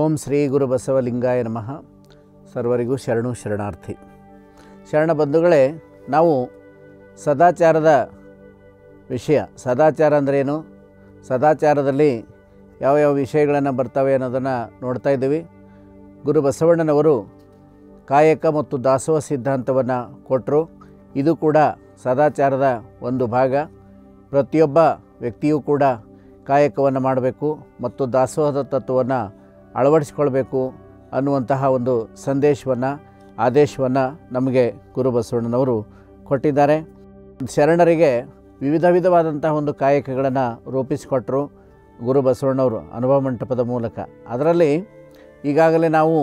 ಓಂ ಶ್ರೀ ಗುರು ಬಸವಲಿಂಗಾಯ ನಮಃ ಸರ್ವರಿಗೂ ಶರಣು ಶರಣಾರ್ಥಿ ಶರಣ ಬಂಧುಗಳೇ ನಾವು ಸದಾಚಾರದ ವಿಷಯ ಸದಾಚಾರ ಅಂದ್ರೇನು ಸದಾಚಾರದಲ್ಲಿ ಯಾವ ಯಾವ ವಿಷಯಗಳನ್ನು ಬರ್ತವೆ ಅನ್ನೋದನ್ನು ನೋಡ್ತಾ ಇದ್ದೀವಿ ಗುರು ಬಸವಣ್ಣನವರು ಕಾಯಕ ಮತ್ತು ದಾಸೋಹ ಸಿದ್ಧಾಂತವನ್ನು ಕೊಟ್ಟರು ಇದು ಕೂಡ ಸದಾಚಾರದ ಒಂದು ಭಾಗ ಪ್ರತಿಯೊಬ್ಬ ವ್ಯಕ್ತಿಯೂ ಕೂಡ ಕಾಯಕವನ್ನು ಮಾಡಬೇಕು ಮತ್ತು ದಾಸೋಹದ ತತ್ವವನ್ನು ಅಳವಡಿಸ್ಕೊಳ್ಬೇಕು ಅನ್ನುವಂತಹ ಒಂದು ಸಂದೇಶವನ್ನು ಆದೇಶವನ್ನು ನಮಗೆ ಗುರು ಬಸವಣ್ಣನವರು ಕೊಟ್ಟಿದ್ದಾರೆ ಶರಣರಿಗೆ ವಿವಿಧ ವಿಧವಾದಂತಹ ಒಂದು ಕಾಯಕಗಳನ್ನು ರೂಪಿಸಿಕೊಟ್ಟರು ಗುರು ಬಸವಣ್ಣವರು ಅನುಭವ ಮಂಟಪದ ಮೂಲಕ ಅದರಲ್ಲಿ ಈಗಾಗಲೇ ನಾವು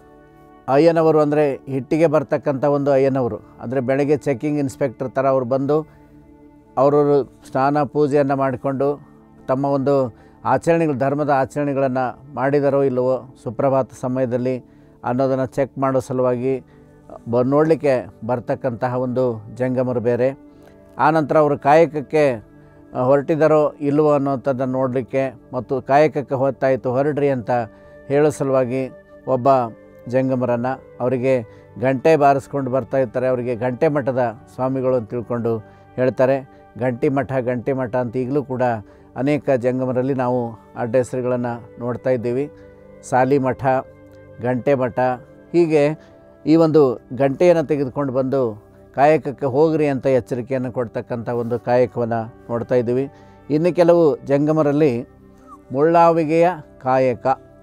ಅಯ್ಯನವರು ಅಂದರೆ ಹಿಟ್ಟಿಗೆ ಬರ್ತಕ್ಕಂಥ ಒಂದು ಅಯ್ಯನವರು ಅಂದರೆ ಬೆಳಗ್ಗೆ ಚೆಕ್ಕಿಂಗ್ ಇನ್ಸ್ಪೆಕ್ಟರ್ ಥರ ಅವರು ಬಂದು ಅವರು ಸ್ನಾನ ಪೂಜೆಯನ್ನು ಮಾಡಿಕೊಂಡು ತಮ್ಮ ಒಂದು ಆಚರಣೆಗಳು ಧರ್ಮದ ಆಚರಣೆಗಳನ್ನು ಮಾಡಿದರೋ ಇಲ್ಲವೋ ಸುಪ್ರಭಾತ ಸಮಯದಲ್ಲಿ ಅನ್ನೋದನ್ನು ಚೆಕ್ ಮಾಡೋ ಸಲುವಾಗಿ ಬ ನೋಡಲಿಕ್ಕೆ ಬರ್ತಕ್ಕಂತಹ ಒಂದು ಜಂಗಮರು ಬೇರೆ ಆನಂತರ ಅವರು ಕಾಯಕಕ್ಕೆ ಹೊರಟಿದ್ದಾರೋ ಇಲ್ಲವೋ ಅನ್ನೋಂಥದ್ದನ್ನು ನೋಡಲಿಕ್ಕೆ ಮತ್ತು ಕಾಯಕಕ್ಕೆ ಹೊತ್ತಾಯಿತು ಹೊರಡ್ರಿ ಅಂತ ಹೇಳೋ ಸಲುವಾಗಿ ಒಬ್ಬ ಜಂಗಮರನ್ನು ಅವರಿಗೆ ಗಂಟೆ ಬಾರಿಸ್ಕೊಂಡು ಬರ್ತಾ ಇರ್ತಾರೆ ಅವರಿಗೆ ಗಂಟೆ ಮಠದ ಸ್ವಾಮಿಗಳು ಅಂತ ತಿಳ್ಕೊಂಡು ಹೇಳ್ತಾರೆ ಗಂಟಿ ಮಠ ಗಂಟೆ ಮಠ ಅಂತ ಈಗಲೂ ಕೂಡ ಅನೇಕ ಜಂಗಮರಲ್ಲಿ ನಾವು ಅಡ್ಡ ಹೆಸರುಗಳನ್ನು ನೋಡ್ತಾ ಇದ್ದೀವಿ ಸಾಲಿ ಮಠ ಗಂಟೆ ಮಠ ಹೀಗೆ ಈ ಒಂದು ಗಂಟೆಯನ್ನು ತೆಗೆದುಕೊಂಡು ಬಂದು ಕಾಯಕಕ್ಕೆ ಹೋಗ್ರಿ ಅಂತ ಎಚ್ಚರಿಕೆಯನ್ನು ಕೊಡ್ತಕ್ಕಂಥ ಒಂದು ಕಾಯಕವನ್ನು ನೋಡ್ತಾ ಇದ್ದೀವಿ ಇನ್ನು ಕೆಲವು ಜಂಗಮರಲ್ಲಿ ಮುಳ್ಳಾವಿಗೆಯ ಕಾಯಕ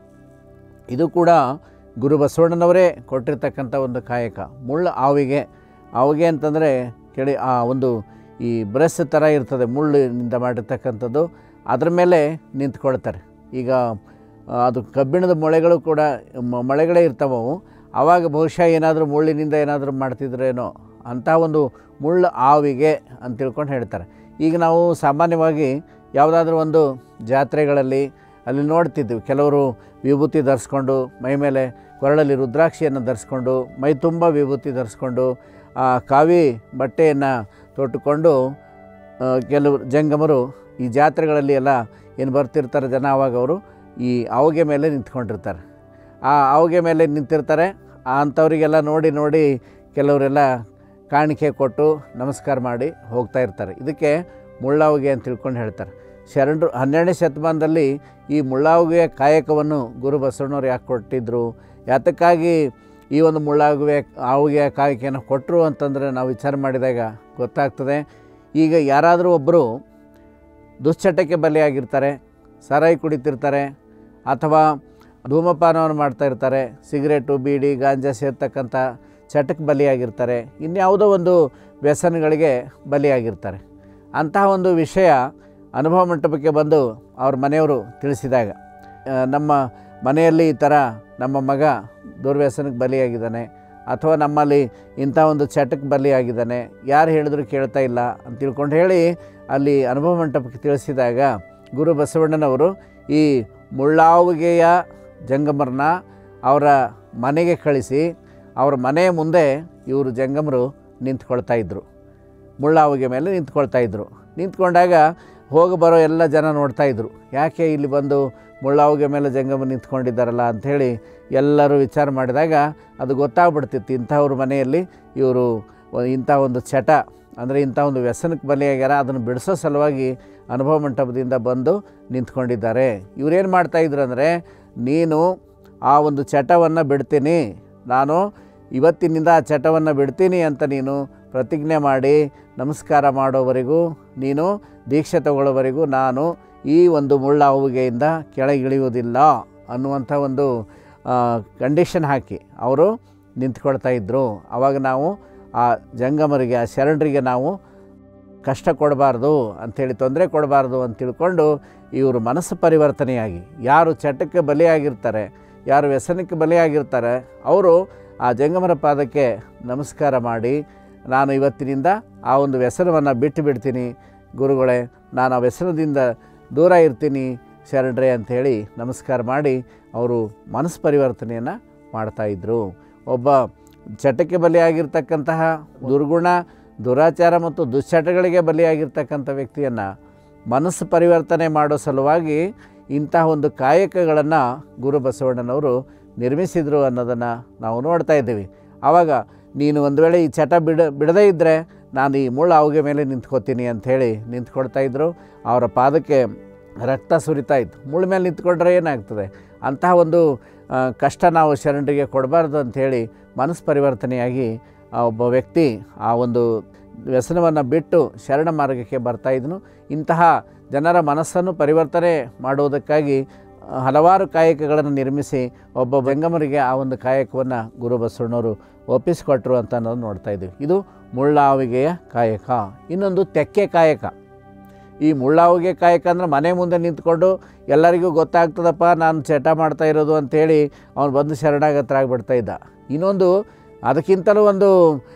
ಇದು ಕೂಡ ಗುರು ಬಸವಣ್ಣನವರೇ ಕೊಟ್ಟಿರ್ತಕ್ಕಂಥ ಒಂದು ಕಾಯಕ ಮುಳ್ಳು ಆವಿಗೆ ಆವಿಗೆ ಅಂತಂದರೆ ಕೆಳಿ ಆ ಒಂದು ಈ ಬ್ರಷ್ ಥರ ಇರ್ತದೆ ಮುಳ್ಳಿನಿಂದ ಮಾಡಿರ್ತಕ್ಕಂಥದ್ದು ಅದ್ರ ಮೇಲೆ ನಿಂತ್ಕೊಳ್ತಾರೆ ಈಗ ಆ, ಅದು ಕಬ್ಬಿಣದ ಮೊಳೆಗಳು ಕೂಡ ಮ- ಮೊಳೆಗಳೇ ಇರ್ತಾವೆ ಅವು ಆವಾಗ ಬಹುಶಃ ಏನಾದರೂ ಮುಳ್ಳಿನಿಂದ ಏನಾದರೂ ಮಾಡ್ತಿದ್ರೇನೋ ಅಂಥ ಒಂದು ಮುಳ್ಳು ಆವಿಗೆ ಅಂತ ತಿಳ್ಕೊಂಡು ಹೇಳ್ತಾರೆ ಈಗ ನಾವು ಸಾಮಾನ್ಯವಾಗಿ ಯಾವುದಾದ್ರೂ ಒಂದು ಜಾತ್ರೆಗಳಲ್ಲಿ ಅಲ್ಲಿ ನೋಡ್ತಿದ್ವಿ ಕೆಲವರು ವಿಭೂತಿ ಧರಿಸ್ಕೊಂಡು ಮೈ ಮೇಲೆ ಕೊರಳಲ್ಲಿ ರುದ್ರಾಕ್ಷಿಯನ್ನು ಧರಿಸ್ಕೊಂಡು ಮೈ ತುಂಬ ವಿಭೂತಿ ಧರಿಸ್ಕೊಂಡು ಆ ಕಾವಿ ಬಟ್ಟೆಯನ್ನು ತೊಟ್ಟುಕೊಂಡು ಆ, ಕೆಲವು ಜಂಗಮರು ಈ ಜಾತ್ರೆಗಳಲ್ಲಿ ಎಲ್ಲ ಏನು ಬರ್ತಿರ್ತಾರೆ ಜನ ಆವಾಗ ಅವರು ಈ ಆವಿಗೆ ಮೇಲೆ ನಿಂತ್ಕೊಂಡಿರ್ತಾರೆ ಆ ಆವಿಗೆ ಮೇಲೆ ನಿಂತಿರ್ತಾರೆ ಆ ಅಂಥವರಿಗೆಲ್ಲ ನೋಡಿ ನೋಡಿ ಕೆಲವರೆಲ್ಲ ಕಾಣಿಕೆ ಕೊಟ್ಟು ನಮಸ್ಕಾರ ಮಾಡಿ ಹೋಗ್ತಾ ಇರ್ತಾರೆ ಇದಕ್ಕೆ ಮುಳ್ಳಾವಿಗೆ ಅಂತ ತಿಳ್ಕೊಂಡು ಹೇಳ್ತಾರೆ ಶರಣರು ಹನ್ನೆರಡನೇ ಶತಮಾನದಲ್ಲಿ ಈ ಮುಳ್ಳಾವಿಗೆಯ ಕಾಯಕವನ್ನು ಗುರು ಬಸವಣ್ಣವ್ರು ಯಾಕೆ ಕೊಟ್ಟಿದ್ದರು ಯಾತಕ್ಕಾಗಿ ಈ ಒಂದು ಮುಳ್ಳಾಗುವೆ ಆವಿಗೆಯ ಕಾಯಕೆಯನ್ನು ಕೊಟ್ಟರು ಅಂತಂದರೆ ನಾವು ವಿಚಾರ ಮಾಡಿದಾಗ ಗೊತ್ತಾಗ್ತದೆ ಈಗ ಯಾರಾದರೂ ಒಬ್ಬರು ದುಶ್ಚಟಕ್ಕೆ ಬಲಿಯಾಗಿರ್ತಾರೆ ಸಾರಾಯಿ ಕುಡಿತಿರ್ತಾರೆ ಅಥವಾ ಧೂಮಪಾನವನ್ನು ಮಾಡ್ತಾ ಇರ್ತಾರೆ ಸಿಗರೇಟು ಬೀಡಿ ಗಾಂಜಾ ಸೇರ್ತಕ್ಕಂಥ ಚಟಕ್ಕೆ ಬಲಿಯಾಗಿರ್ತಾರೆ ಇನ್ಯಾವುದೋ ಒಂದು ವ್ಯಸನಗಳಿಗೆ ಬಲಿಯಾಗಿರ್ತಾರೆ ಅಂತಹ ಒಂದು ವಿಷಯ ಅನುಭವ ಮಂಟಪಕ್ಕೆ ಬಂದು ಅವ್ರ ಮನೆಯವರು ತಿಳಿಸಿದಾಗ ಆ, ನಮ್ಮ ಮನೆಯಲ್ಲಿ ಈ ಥರ ನಮ್ಮ ಮಗ ದುರ್ವ್ಯಸನಕ್ಕೆ ಬಲಿಯಾಗಿದ್ದಾನೆ ಅಥವಾ ನಮ್ಮಲ್ಲಿ ಇಂಥ ಒಂದು ಚಟಕ್ಕೆ ಬಲಿಯಾಗಿದ್ದಾನೆ ಯಾರು ಹೇಳಿದ್ರು ಕೇಳ್ತಾ ಇಲ್ಲ ಅಂತ ತಿಳ್ಕೊಂಡು ಹೇಳಿ ಅಲ್ಲಿ ಅನುಭವ ಮಂಟಪಕ್ಕೆ ತಿಳಿಸಿದಾಗ ಗುರು ಬಸವಣ್ಣನವರು ಈ ಮುಳ್ಳಾವಿಗೆಯ ಜಂಗಮರನ್ನ ಅವರ ಮನೆಗೆ ಕಳಿಸಿ ಅವ್ರ ಮನೆಯ ಮುಂದೆ ಇವರು ಜಂಗಮರು ನಿಂತ್ಕೊಳ್ತಾ ಇದ್ದರು ಮುಳ್ಳಾವಿಗೆ ಮೇಲೆ ನಿಂತ್ಕೊಳ್ತಾ ಇದ್ದರು ನಿಂತ್ಕೊಂಡಾಗ ಹೋಗಿ ಬರೋ ಎಲ್ಲ ಜನ ನೋಡ್ತಾ ಇದ್ದರು ಯಾಕೆ ಇಲ್ಲಿ ಬಂದು ಮುಳ್ಳಾವಿಗೆ ಮೇಲೆ ಜಂಗಮ ನಿಂತ್ಕೊಂಡಿದ್ದಾರಲ್ಲ ಅಂಥೇಳಿ ಎಲ್ಲರೂ ವಿಚಾರ ಮಾಡಿದಾಗ ಅದು ಗೊತ್ತಾಗ್ಬಿಡ್ತಿತ್ತು ಇಂಥವ್ರ ಮನೆಯಲ್ಲಿ ಇವರು ಇಂಥ ಒಂದು ಚಟ ಅಂದರೆ ಇಂಥ ಒಂದು ವ್ಯಸನಕ್ಕೆ ಬಲಿಯಾಗ್ಯಾರ ಅದನ್ನು ಬಿಡಿಸೋ ಸಲುವಾಗಿ ಅನುಭವ ಮಂಟಪದಿಂದ ಬಂದು ನಿಂತ್ಕೊಂಡಿದ್ದಾರೆ ಇವರೇನು ಮಾಡ್ತಾಯಿದ್ರು ಅಂದರೆ ನೀನು ಆ ಒಂದು ಚಟವನ್ನು ಬಿಡ್ತೀನಿ ನಾನು ಇವತ್ತಿನಿಂದ ಆ ಚಟವನ್ನು ಬಿಡ್ತೀನಿ ಅಂತ ನೀನು ಪ್ರತಿಜ್ಞೆ ಮಾಡಿ ನಮಸ್ಕಾರ ಮಾಡೋವರೆಗೂ ನೀನು ದೀಕ್ಷೆ ತಗೊಳ್ಳೋವರೆಗೂ ನಾನು ಈ ಒಂದು ಮುಳ್ಳಾವುಗೆಯಿಂದ ಕೆಳಗಿಳಿಯುವುದಿಲ್ಲ ಅನ್ನುವಂಥ ಒಂದು ಕಂಡೀಷನ್ ಹಾಕಿ ಅವರು ನಿಂತ್ಕೊಳ್ತಾ ಇದ್ದರು ಆವಾಗ ನಾವು ಆ ಜಂಗಮರಿಗೆ ಆ ಶರಣರಿಗೆ ನಾವು ಕಷ್ಟ ಕೊಡಬಾರ್ದು ಅಂಥೇಳಿ ತೊಂದರೆ ಕೊಡಬಾರ್ದು ಅಂತ ತಿಳ್ಕೊಂಡು ಇವರು ಮನಸ್ಸು ಪರಿವರ್ತನೆಯಾಗಿ ಯಾರು ಚಟಕ್ಕೆ ಬಲಿಯಾಗಿರ್ತಾರೆ ಯಾರು ವ್ಯಸನಕ್ಕೆ ಬಲಿಯಾಗಿರ್ತಾರೆ ಅವರು ಆ ಜಂಗಮರ ಪಾದಕ್ಕೆ ನಮಸ್ಕಾರ ಮಾಡಿ ನಾನು ಇವತ್ತಿನಿಂದ ಆ ಒಂದು ವ್ಯಸನವನ್ನು ಬಿಟ್ಟು ಬಿಡ್ತೀನಿ ಗುರುಗಳೇ ನಾನು ಆ ವ್ಯಸನದಿಂದ ದೂರ ಇರ್ತೀನಿ ಶರಣರೇ ಅಂಥೇಳಿ ನಮಸ್ಕಾರ ಮಾಡಿ ಅವರು ಮನಸ್ಸು ಪರಿವರ್ತನೆಯನ್ನು ಮಾಡ್ತಾಯಿದ್ರು ಒಬ್ಬ ಚಟಕ್ಕೆ ಬಲಿಯಾಗಿರ್ತಕ್ಕಂತಹ ದುರ್ಗುಣ ದುರಾಚಾರ ಮತ್ತು ದುಶ್ಚಟಗಳಿಗೆ ಬಲಿಯಾಗಿರ್ತಕ್ಕಂಥ ವ್ಯಕ್ತಿಯನ್ನು ಮನಸ್ಸು ಪರಿವರ್ತನೆ ಮಾಡೋ ಸಲುವಾಗಿ ಇಂತಹ ಒಂದು ಕಾಯಕಗಳನ್ನು ಗುರು ಬಸವಣ್ಣನವರು ನಿರ್ಮಿಸಿದರು ಅನ್ನೋದನ್ನು ನಾವು ನೋಡ್ತಾ ಇದ್ದೀವಿ ಆವಾಗ ನೀನು ಒಂದು ವೇಳೆ ಈ ಚಟ ಬಿಡ ಬಿಡದೇ ಇದ್ದರೆ ನಾನು ಈ ಮುಳ್ಳು ಆವಿಗೆ ಮೇಲೆ ನಿಂತ್ಕೋತೀನಿ ಅಂಥೇಳಿ ನಿಂತ್ಕೊಳ್ತಾ ಇದ್ದರು ಅವರ ಪಾದಕ್ಕೆ ರಕ್ತ ಸುರಿತಾ ಇತ್ತು ಮುಳ್ಳು ಮೇಲೆ ನಿಂತ್ಕೊಂಡ್ರೆ ಏನಾಗ್ತದೆ ಅಂತಹ ಒಂದು ಆ, ಕಷ್ಟ ನಾವು ಶರಣರಿಗೆ ಕೊಡಬಾರ್ದು ಅಂಥೇಳಿ ಮನಸ್ಸು ಪರಿವರ್ತನೆಯಾಗಿ ಆ ಒಬ್ಬ ವ್ಯಕ್ತಿ ಆ ಒಂದು ವ್ಯಸನವನ್ನು ಬಿಟ್ಟು ಶರಣ ಮಾರ್ಗಕ್ಕೆ ಬರ್ತಾ ಇದ್ನು ಇಂತಹ ಜನರ ಮನಸ್ಸನ್ನು ಪರಿವರ್ತನೆ ಮಾಡುವುದಕ್ಕಾಗಿ ಆ, ಹಲವಾರು ಕಾಯಕಗಳನ್ನು ನಿರ್ಮಿಸಿ ಒಬ್ಬ ಬೆಂಗಮರಿಗೆ ಆ ಒಂದು ಕಾಯಕವನ್ನು ಗುರು ಬಸವಣ್ಣವರು ಒಪ್ಪಿಸಿಕೊಟ್ರು ಅಂತ ನಾವು ನೋಡ್ತಾ ಇದ್ದೀವಿ ಇದು ಮುಳ್ಳಾವಿಗೆಯ ಕಾಯಕ ಇನ್ನೊಂದು ತೆಕ್ಕೆ ಕಾಯಕ ಈ ಮುಳ್ಳಾವಿಗೆ ಕಾಯಕ ಅಂದರೆ ಮನೆ ಮುಂದೆ ನಿಂತ್ಕೊಂಡು ಎಲ್ಲರಿಗೂ ಗೊತ್ತಾಗ್ತದಪ್ಪ ನಾನು ಚಟ ಮಾಡ್ತಾ ಇರೋದು ಅಂಥೇಳಿ ಅವನು ಬಂದು ಶರಣಾಗತರಾಗ್ಬಿಡ್ತಾ ಇದ್ದ ಇನ್ನೊಂದು ಅದಕ್ಕಿಂತಲೂ ಒಂದು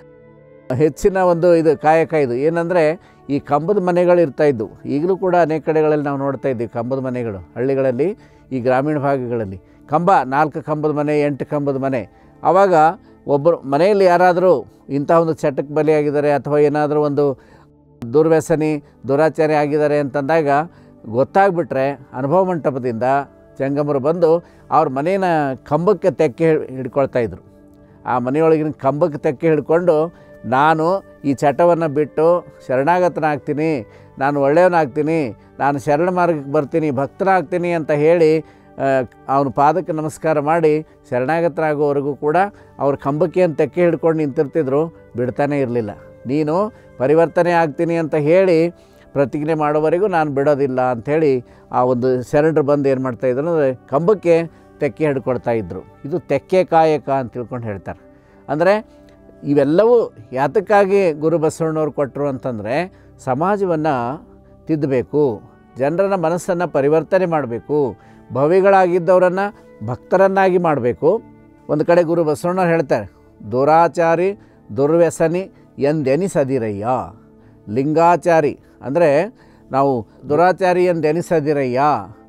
ಹೆಚ್ಚಿನ ಒಂದು ಇದು ಕಾಯಕ ಇದು ಏನಂದರೆ ಈ ಕಂಬದ ಮನೆಗಳು ಇರ್ತಾ ಇದ್ವು ಈಗಲೂ ಕೂಡ ಅನೇಕ ಕಡೆಗಳಲ್ಲಿ ನಾವು ನೋಡ್ತಾ ಇದ್ದೀವಿ ಕಂಬದ ಮನೆಗಳು ಹಳ್ಳಿಗಳಲ್ಲಿ ಈ ಗ್ರಾಮೀಣ ಭಾಗಗಳಲ್ಲಿ ಕಂಬ ನಾಲ್ಕು ಕಂಬದ ಮನೆ ಎಂಟು ಕಂಬದ ಮನೆ ಆವಾಗ ಒಬ್ಬರು ಮನೆಯಲ್ಲಿ ಯಾರಾದರೂ ಇಂಥ ಒಂದು ಚಟಕ್ಕೆ ಬಲಿಯಾಗಿದ್ದಾರೆ ಅಥವಾ ಏನಾದರೂ ಒಂದು ದುರ್ವ್ಯಸನಿ ದುರಾಚಾರಿ ಆಗಿದ್ದಾರೆ ಅಂತಂದಾಗ ಗೊತ್ತಾಗ್ಬಿಟ್ರೆ ಅನುಭವ ಮಂಟಪದಿಂದ ಜಂಗಮರು ಬಂದು ಅವ್ರ ಮನೇನ ಕಂಬಕ್ಕೆ ತೆಕ್ಕೆ ಹಿಡ್- ಹಿಡ್ಕೊಳ್ತಾ ಇದ್ರು ಆ ಮನೆಯೊಳಗಿನ ಕಂಬಕ್ಕೆ ತೆಕ್ಕೆ ಹಿಡ್ಕೊಂಡು ನಾನು ಈ ಚಟವನ್ನು ಬಿಟ್ಟು ಶರಣಾಗತನಾಗ್ತೀನಿ ನಾನು ಒಳ್ಳೆಯವನಾಗ್ತೀನಿ ನಾನು ಶರಣ ಮಾರ್ಗಕ್ಕೆ ಬರ್ತೀನಿ ಭಕ್ತನಾಗ್ತೀನಿ ಅಂತ ಹೇಳಿ ಅವನ ಪಾದಕ್ಕೆ ನಮಸ್ಕಾರ ಮಾಡಿ ಶರಣಾಗತರಾಗೋವರೆಗೂ ಕೂಡ ಅವ್ರ ಕಂಬಕ್ಕೆ ಅಂತ ತೆಕ್ಕೆ ಹಿಡ್ಕೊಂಡು ನಿಂತಿರ್ತಿದ್ರು ಬಿಡ್ತಾನೆ ಇರಲಿಲ್ಲ ನೀನು ಪರಿವರ್ತನೆ ಆಗ್ತೀನಿ ಅಂತ ಹೇಳಿ ಪ್ರತಿಜ್ಞೆ ಮಾಡೋವರೆಗೂ ನಾನು ಬಿಡೋದಿಲ್ಲ ಅಂಥೇಳಿ ಆ ಒಂದು ಶರಣರು ಬಂದು ಏನು ಮಾಡ್ತಾಯಿದ್ರು ಅಂದರೆ ಕಂಬಕ್ಕೆ ತೆಕ್ಕೆ ಹಿಡ್ಕೊಳ್ತಾ ಇದ್ದರು ಇದು ತೆಕ್ಕೆ ಕಾಯಕ ಅಂತ ತಿಳ್ಕೊಂಡು ಹೇಳ್ತಾರೆ ಅಂದರೆ ಇವೆಲ್ಲವೂ ಯಾತಕ್ಕಾಗಿ ಗುರು ಬಸವಣ್ಣವ್ರು ಕೊಟ್ಟರು ಅಂತಂದರೆ ಸಮಾಜವನ್ನು ತಿದ್ದಬೇಕು ಜನರನ್ನ ಮನಸ್ಸನ್ನು ಪರಿವರ್ತನೆ ಮಾಡಬೇಕು ಭವಿಗಳಾಗಿದ್ದವರನ್ನು ಭಕ್ತರನ್ನಾಗಿ ಮಾಡಬೇಕು ಒಂದು ಕಡೆ ಗುರು ಬಸವಣ್ಣವ್ರು ಹೇಳ್ತಾರೆ ದುರಾಚಾರಿ ದುರ್ವ್ಯಸನಿ ಎಂದೆನಿಸದಿರಯ್ಯ ಲಿಂಗಾಚಾರಿ ಅಂದರೆ ನಾವು ದುರಾಚಾರಿ ಎಂದೆನಿಸದಿರಯ್ಯ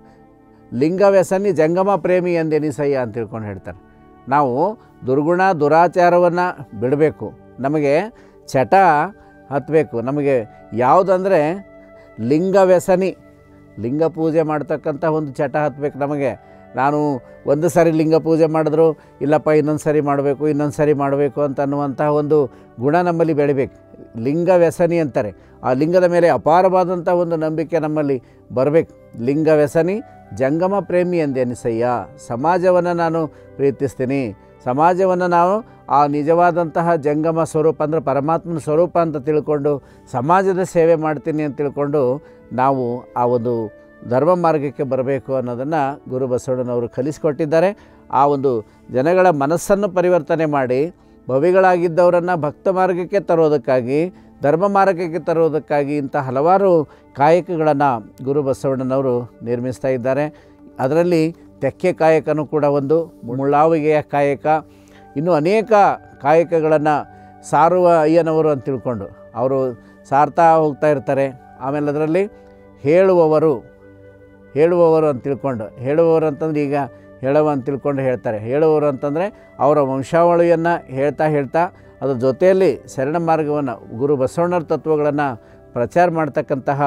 ಲಿಂಗ ವ್ಯಸನಿ ಜಂಗಮ ಪ್ರೇಮಿ ಎಂದೆನಿಸಯ್ಯ ಅಂತ ತಿಳ್ಕೊಂಡು ಹೇಳ್ತಾರೆ ನಾವು ದುರ್ಗುಣ ದುರಾಚಾರವನ್ನು ಬಿಡಬೇಕು ನಮಗೆ ಚಟ ಹತ್ತಬೇಕು ನಮಗೆ ಯಾವುದಂದರೆ ಲಿಂಗ ವ್ಯಸನಿ ಲಿಂಗ ಪೂಜೆ ಮಾಡ್ತಕ್ಕಂಥ ಒಂದು ಚಟ ಹತ್ತಬೇಕು ನಮಗೆ ನಾನು ಒಂದು ಸರಿ ಲಿಂಗ ಪೂಜೆ ಮಾಡಿದ್ರು ಇಲ್ಲಪ್ಪ ಇನ್ನೊಂದು ಸರಿ ಮಾಡಬೇಕು ಇನ್ನೊಂದು ಸರಿ ಮಾಡಬೇಕು ಅಂತ ಅನ್ನುವಂತಹ ಒಂದು ಗುಣ ನಮ್ಮಲ್ಲಿ ಬೆಳಿಬೇಕು ಲಿಂಗ ವ್ಯಸನಿ ಅಂತಾರೆ ಆ ಲಿಂಗದ ಮೇಲೆ ಅಪಾರವಾದಂಥ ಒಂದು ನಂಬಿಕೆ ನಮ್ಮಲ್ಲಿ ಬರಬೇಕು ಲಿಂಗ ವ್ಯಸನಿ ಜಂಗಮ ಪ್ರೇಮಿ ಎಂದೆನಿಸಯ್ಯ ಸಮಾಜವನ್ನು ನಾನು ಪ್ರೀತಿಸ್ತೀನಿ ಸಮಾಜವನ್ನು ನಾವು ಆ ನಿಜವಾದಂತಹ ಜಂಗಮ ಸ್ವರೂಪ ಅಂದರೆ ಪರಮಾತ್ಮನ ಸ್ವರೂಪ ಅಂತ ತಿಳ್ಕೊಂಡು ಸಮಾಜದ ಸೇವೆ ಮಾಡ್ತೀನಿ ಅಂತ ತಿಳ್ಕೊಂಡು ನಾವು ಆ ಒಂದು ಧರ್ಮ ಮಾರ್ಗಕ್ಕೆ ಬರಬೇಕು ಅನ್ನೋದನ್ನು ಗುರು ಬಸವಣ್ಣನವರು ಕಲಿಸಿಕೊಟ್ಟಿದ್ದಾರೆ ಆ ಒಂದು ಜನಗಳ ಮನಸ್ಸನ್ನು ಪರಿವರ್ತನೆ ಮಾಡಿ ಭವಿಗಳಾಗಿದ್ದವರನ್ನು ಭಕ್ತ ಮಾರ್ಗಕ್ಕೆ ತರೋದಕ್ಕಾಗಿ ಧರ್ಮ ಮಾರ್ಗಕ್ಕೆ ತರೋದಕ್ಕಾಗಿ ಇಂಥ ಹಲವಾರು ಕಾಯಕಗಳನ್ನು ಗುರು ಬಸವಣ್ಣನವರು ನಿರ್ಮಿಸ್ತಾ ಇದ್ದಾರೆ ಅದರಲ್ಲಿ ತೆಕ್ಕೆ ಕಾಯಕನೂ ಕೂಡ ಒಂದು ಮುಳ್ಳಾವಿಗೆಯ ಕಾಯಕ ಇನ್ನೂ ಅನೇಕ ಕಾಯಕಗಳನ್ನು ಸಾರುವ ಅಯ್ಯನವರು ಅಂತ ತಿಳ್ಕೊಂಡು ಅವರು ಸಾರ್ತಾ ಹೋಗ್ತಾ ಇರ್ತಾರೆ ಆಮೇಲೆ ಅದರಲ್ಲಿ ಹೇಳುವವರು ಹೇಳುವವರು ಅಂತ ತಿಳ್ಕೊಂಡು ಹೇಳುವವರು ಅಂತಂದ್ರೆ ಈಗ ಹೇಳುವ ಅಂತ ತಿಳ್ಕೊಂಡು ಹೇಳ್ತಾರೆ ಹೇಳುವವರು ಅಂತಂದರೆ ಅವರ ವಂಶಾವಳಿಯನ್ನು ಹೇಳ್ತಾ ಹೇಳ್ತಾ ಅದ್ರ ಜೊತೆಯಲ್ಲಿ ಶರಣ ಮಾರ್ಗವನ್ನು ಗುರು ಬಸವಣ್ಣರ ತತ್ವಗಳನ್ನು ಪ್ರಚಾರ ಮಾಡ್ತಕ್ಕಂತಹ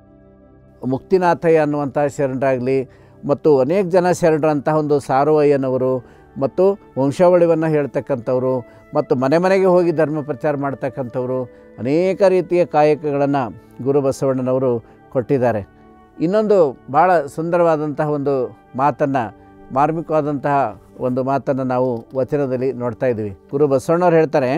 ಮುಕ್ತಿನಾಥಯ್ಯ ಅನ್ನುವಂಥ ಶರಣರಾಗಲಿ ಮತ್ತು ಅನೇಕ ಜನ ಶರಣರಂತಹ ಒಂದು ಸಾರುವಯ್ಯನವರು ಮತ್ತು ವಂಶಾವಳಿಯನ್ನು ಹೇಳ್ತಕ್ಕಂಥವ್ರು ಮತ್ತು ಮನೆ ಮನೆಗೆ ಹೋಗಿ ಧರ್ಮ ಪ್ರಚಾರ ಮಾಡ್ತಕ್ಕಂಥವ್ರು ಅನೇಕ ರೀತಿಯ ಕಾಯಕಗಳನ್ನು ಗುರು ಬಸವಣ್ಣನವರು ಕೊಟ್ಟಿದ್ದಾರೆ ಇನ್ನೊಂದು ಭಾಳ ಸುಂದರವಾದಂತಹ ಒಂದು ಮಾತನ್ನು ಮಾರ್ಮಿಕವಾದಂತಹ ಒಂದು ಮಾತನ್ನು ನಾವು ವಚನದಲ್ಲಿ ನೋಡ್ತಾ ಇದ್ದೀವಿ ಗುರು ಬಸವಣ್ಣವ್ರು ಹೇಳ್ತಾರೆ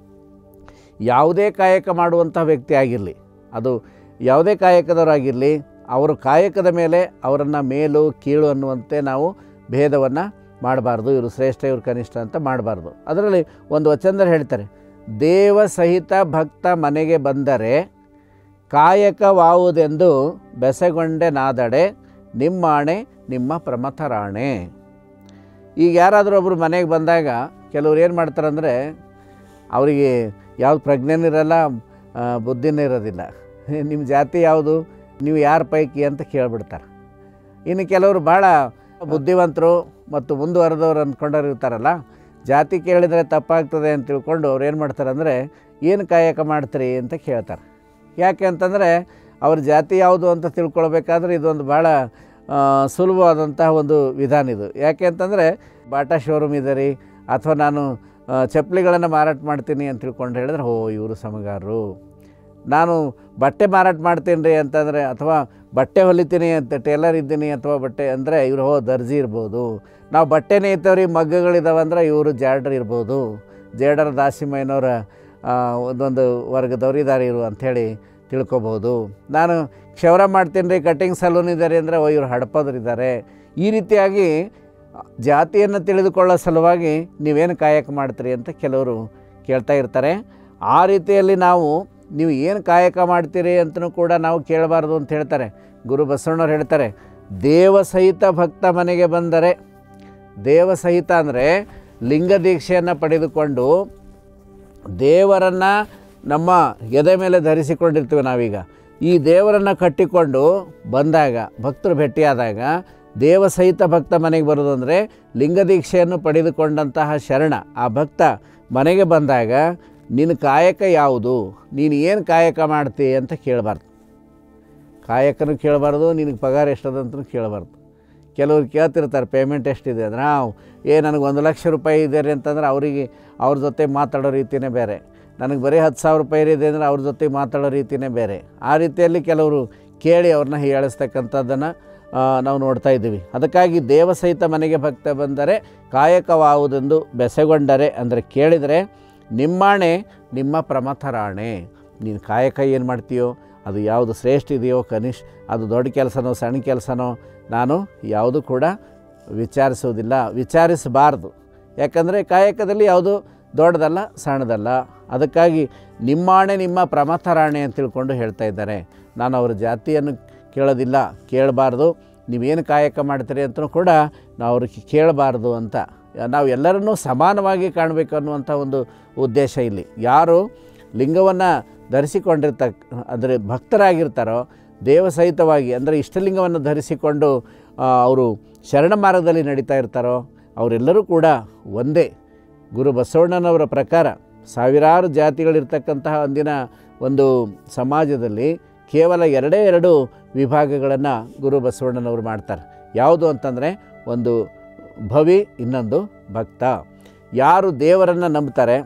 ಯಾವುದೇ ಕಾಯಕ ಮಾಡುವಂಥ ವ್ಯಕ್ತಿ ಆಗಿರಲಿ ಅದು ಯಾವುದೇ ಕಾಯಕದವರಾಗಿರಲಿ ಅವರು ಕಾಯಕದ ಮೇಲೆ ಅವರನ್ನು ಮೇಲು ಕೀಳು ಅನ್ನುವಂತೆ ನಾವು ಭೇದವನ್ನು ಮಾಡಬಾರ್ದು ಇವರು ಶ್ರೇಷ್ಠ ಇವರು ಕನಿಷ್ಠ ಅಂತ ಮಾಡಬಾರ್ದು ಅದರಲ್ಲಿ ಒಂದು ವಚನದಲ್ಲಿ ಹೇಳ್ತಾರೆ ದೇವ ಸಹಿತ ಭಕ್ತ ಮನೆಗೆ ಬಂದರೆ ಕಾಯಕವಾವುದೆಂದು ಬೆಸಗೊಂಡೆ ನಾದಡೆ ನಿಮ್ಮಾಣೆ ನಿಮ್ಮ ಪ್ರಮಥರಾಣೆ ಈಗ ಯಾರಾದರೂ ಒಬ್ಬರು ಮನೆಗೆ ಬಂದಾಗ ಕೆಲವ್ರು ಏನು ಮಾಡ್ತಾರಂದರೆ ಅವರಿಗೆ ಯಾವ್ದು ಪ್ರಜ್ಞೆನೂ ಇರಲ್ಲ ಆ, ಬುದ್ಧಿನೂ ಇರೋದಿಲ್ಲ ನಿಮ್ಮ ಜಾತಿ ಯಾವುದು ನೀವು ಯಾರ ಪೈಕಿ ಅಂತ ಕೇಳಿಬಿಡ್ತಾರೆ ಇನ್ನು ಕೆಲವರು ಭಾಳ ಬುದ್ಧಿವಂತರು ಮತ್ತು ಮುಂದುವರೆದವ್ರು ಅಂದ್ಕೊಂಡವ್ರು ಇರ್ತಾರಲ್ಲ ಜಾತಿ ಕೇಳಿದರೆ ತಪ್ಪಾಗ್ತದೆ ಅಂತ ತಿಳ್ಕೊಂಡು ಅವ್ರು ಏನು ಮಾಡ್ತಾರೆ ಅಂದರೆ ಏನು ಕಾಯಕ ಮಾಡ್ತೀರಿ ಅಂತ ಕೇಳ್ತಾರೆ ಯಾಕೆ ಅಂತಂದರೆ ಅವ್ರ ಜಾತಿ ಯಾವುದು ಅಂತ ತಿಳ್ಕೊಳ್ಬೇಕಾದ್ರೆ ಇದೊಂದು ಭಾಳ ಆ, ಸುಲಭವಾದಂತಹ ಒಂದು ವಿಧಾನ ಇದು ಯಾಕೆ ಅಂತಂದರೆ ಬಾಟಾ ಶೋರೂಮ್ ಇದೆ ರೀ ಅಥವಾ ನಾನು ಆ, ಚಪ್ಪಲಿಗಳನ್ನು ಮಾರಾಟ ಮಾಡ್ತೀನಿ ಅಂತ ತಿಳ್ಕೊಂಡು ಹೇಳಿದ್ರೆ ಓ ಇವರು ಸಮಗಾರರು ನಾನು ಬಟ್ಟೆ ಮಾರಾಟ ಮಾಡ್ತೀನಿ ರೀ ಅಂತಂದರೆ ಅಥವಾ ಬಟ್ಟೆ ಹೊಲಿತೀನಿ ಅಂತ ಟೇಲರ್ ಇದ್ದೀನಿ ಅಥವಾ ಬಟ್ಟೆ ಅಂದರೆ ಇವರು ಹೋ ದರ್ಜಿ ಇರ್ಬೋದು ನಾವು ಬಟ್ಟೆ ನೇಯ್ತೇವ್ರಿ ಮಗ್ಗಗಳಿದಾವೆ ಅಂದ್ರೆ ಇವರು ಜಾಡ್ರ್ ಇರ್ಬೋದು ಜೇಡರ್ ದಾಸಿಮಯ್ಯನವರ ಆ, ಒಂದೊಂದು ವರ್ಗದವ್ರು ಇದ್ದಾರೆ ಇವರು ಅಂಥೇಳಿ ತಿಳ್ಕೊಬೋದು ನಾನು ಕ್ಷೌರ ಮಾಡ್ತೀನಿ ರೀ ಕಟಿಂಗ್ ಸಲೂನ್ ಇದ್ದಾರೆ ಅಂದರೆ ಓ ಇವರು ಹಡಪದ್ರು ಇದ್ದಾರೆ ಈ ರೀತಿಯಾಗಿ ಜಾತಿಯನ್ನು ತಿಳಿದುಕೊಳ್ಳೋ ಸಲುವಾಗಿ ನೀವೇನು ಕಾಯಕ ಮಾಡ್ತೀರಿ ಅಂತ ಕೆಲವರು ಕೇಳ್ತಾ ಇರ್ತಾರೆ ಆ ರೀತಿಯಲ್ಲಿ ನಾವು ನೀವು ಏನು ಕಾಯಕ ಮಾಡ್ತೀರಿ ಅಂತಲೂ ಕೂಡ ನಾವು ಕೇಳಬಾರ್ದು ಅಂತ ಹೇಳ್ತಾರೆ ಗುರು ಬಸವಣ್ಣವ್ರು ಹೇಳ್ತಾರೆ ದೇವ ಸಹಿತ ಭಕ್ತ ಮನೆಗೆ ಬಂದರೆ ದೇವ ಸಹಿತ ಅಂದರೆ ಲಿಂಗ ದೀಕ್ಷೆಯನ್ನು ಪಡೆದುಕೊಂಡು ದೇವರನ್ನು ನಮ್ಮ ಎದೆ ಮೇಲೆ ಧರಿಸಿಕೊಂಡಿರ್ತೀವಿ ನಾವೀಗ ಈ ದೇವರನ್ನು ಕಟ್ಟಿಕೊಂಡು ಬಂದಾಗ ಭಕ್ತರು ಭೇಟಿಯಾದಾಗ ದೇವ ಸಹಿತ ಭಕ್ತ ಮನೆಗೆ ಬರೋದು ಅಂದರೆ ಲಿಂಗ ದೀಕ್ಷೆಯನ್ನು ಪಡೆದುಕೊಂಡಂತಹ ಶರಣ ಆ ಭಕ್ತ ಮನೆಗೆ ಬಂದಾಗ ನಿನ್ನ ಕಾಯಕ ಯಾವುದು ನೀನು ಏನು ಕಾಯಕ ಮಾಡ್ತಿ ಅಂತ ಕೇಳಬಾರ್ದು ಕಾಯಕನೂ ಕೇಳಬಾರ್ದು ನಿನಗೆ ಪಗಾರ ಎಷ್ಟದ ಅಂತಲೂ ಕೇಳಬಾರ್ದು ಕೆಲವ್ರು ಕೇಳ್ತಿರ್ತಾರೆ ಪೇಮೆಂಟ್ ಎಷ್ಟಿದೆ ಅಂದ್ರೆ ನಾವು ಏ ನನಗೆ ಒಂದು ಲಕ್ಷ ರೂಪಾಯಿ ಇದೆ ರೀ ಅಂತಂದ್ರೆ ಅವರಿಗೆ ಅವ್ರ ಜೊತೆ ಮಾತಾಡೋ ರೀತಿಯೇ ಬೇರೆ ನನಗೆ ಬರೀ ಹತ್ತು ಸಾವಿರ ರೂಪಾಯಿ ಇದೆ ಅಂದರೆ ಅವ್ರ ಜೊತೆ ಮಾತಾಡೋ ರೀತಿಯೇ ಬೇರೆ ಆ ರೀತಿಯಲ್ಲಿ ಕೆಲವರು ಕೇಳಿ ಅವ್ರನ್ನ ಹೀಯಾಳಿಸ್ತಕ್ಕಂಥದ್ದನ್ನು ನಾವು ನೋಡ್ತಾ ಇದ್ದೀವಿ ಅದಕ್ಕಾಗಿ ದೇವ ಸಹಿತ ಮನೆಗೆ ಭಕ್ತ ಬಂದರೆ ಕಾಯಕವಾವುದೆಂದು ಬೆಸೆಗೊಂಡರೆ ಅಂದರೆ ಕೇಳಿದರೆ ನಿಮ್ಮಾಣೆ ನಿಮ್ಮ ಪ್ರಮಥರಾಣೆ ನೀನು ಕಾಯಕ ಏನು ಮಾಡ್ತೀಯೋ ಅದು ಯಾವುದು ಶ್ರೇಷ್ಠ ಇದೆಯೋ ಕನಿಷ್ಠ ಅದು ದೊಡ್ಡ ಕೆಲಸನೋ ಸಣ್ಣ ಕೆಲಸನೋ ನಾನು ಯಾವುದು ಕೂಡ ವಿಚಾರಿಸುವುದಿಲ್ಲ ವಿಚಾರಿಸಬಾರ್ದು ಯಾಕಂದರೆ ಕಾಯಕದಲ್ಲಿ ಯಾವುದು ದೊಡ್ಡದಲ್ಲ ಸಣ್ಣದಲ್ಲ ಅದಕ್ಕಾಗಿ ನಿಮ್ಮಾಣೆ ನಿಮ್ಮ ಪ್ರಮಥರಾಣೆ ಅಂತ ತಿಳ್ಕೊಂಡು ಹೇಳ್ತಾ ಇದ್ದಾರೆ ನಾನು ಅವರ ಜಾತಿಯನ್ನು ಕೇಳೋದಿಲ್ಲ ಕೇಳಬಾರ್ದು ನೀವೇನು ಕಾಯಕ ಮಾಡ್ತೀರಿ ಅಂತಲೂ ಕೂಡ ನಾವು ಅವ್ರಿಗೆ ಕೇಳಬಾರ್ದು ಅಂತ ನಾವು ಎಲ್ಲರನ್ನೂ ಸಮಾನವಾಗಿ ಕಾಣಬೇಕು ಅನ್ನುವಂಥ ಒಂದು ಉದ್ದೇಶ ಇಲ್ಲಿ ಯಾರು ಲಿಂಗವನ್ನು ಧರಿಸಿಕೊಂಡಿರ್ತಕ್ಕ ಅಂದರೆ ಭಕ್ತರಾಗಿರ್ತಾರೋ ದೇವಸಹಿತವಾಗಿ ಅಂದರೆ ಇಷ್ಟಲಿಂಗವನ್ನು ಧರಿಸಿಕೊಂಡು ಆ, ಅವರು ಶರಣ ಮಾರ್ಗದಲ್ಲಿ ನಡೀತಾ ಇರ್ತಾರೋ ಅವರೆಲ್ಲರೂ ಕೂಡ ಒಂದೇ ಗುರು ಬಸವಣ್ಣನವರ ಪ್ರಕಾರ ಸಾವಿರಾರು ಜಾತಿಗಳಿರ್ತಕ್ಕಂತಹ ಅಂದಿನ ಒಂದು ಸಮಾಜದಲ್ಲಿ ಕೇವಲ ಎರಡೇ ಎರಡು ವಿಭಾಗಗಳನ್ನು ಗುರು ಬಸವಣ್ಣನವರು ಮಾಡ್ತಾರೆ ಯಾವುದು ಅಂತಂದರೆ ಒಂದು ಭವಿ ಇನ್ನೊಂದು ಭಕ್ತ ಯಾರು ದೇವರನ್ನು ನಂಬ್ತಾರೆ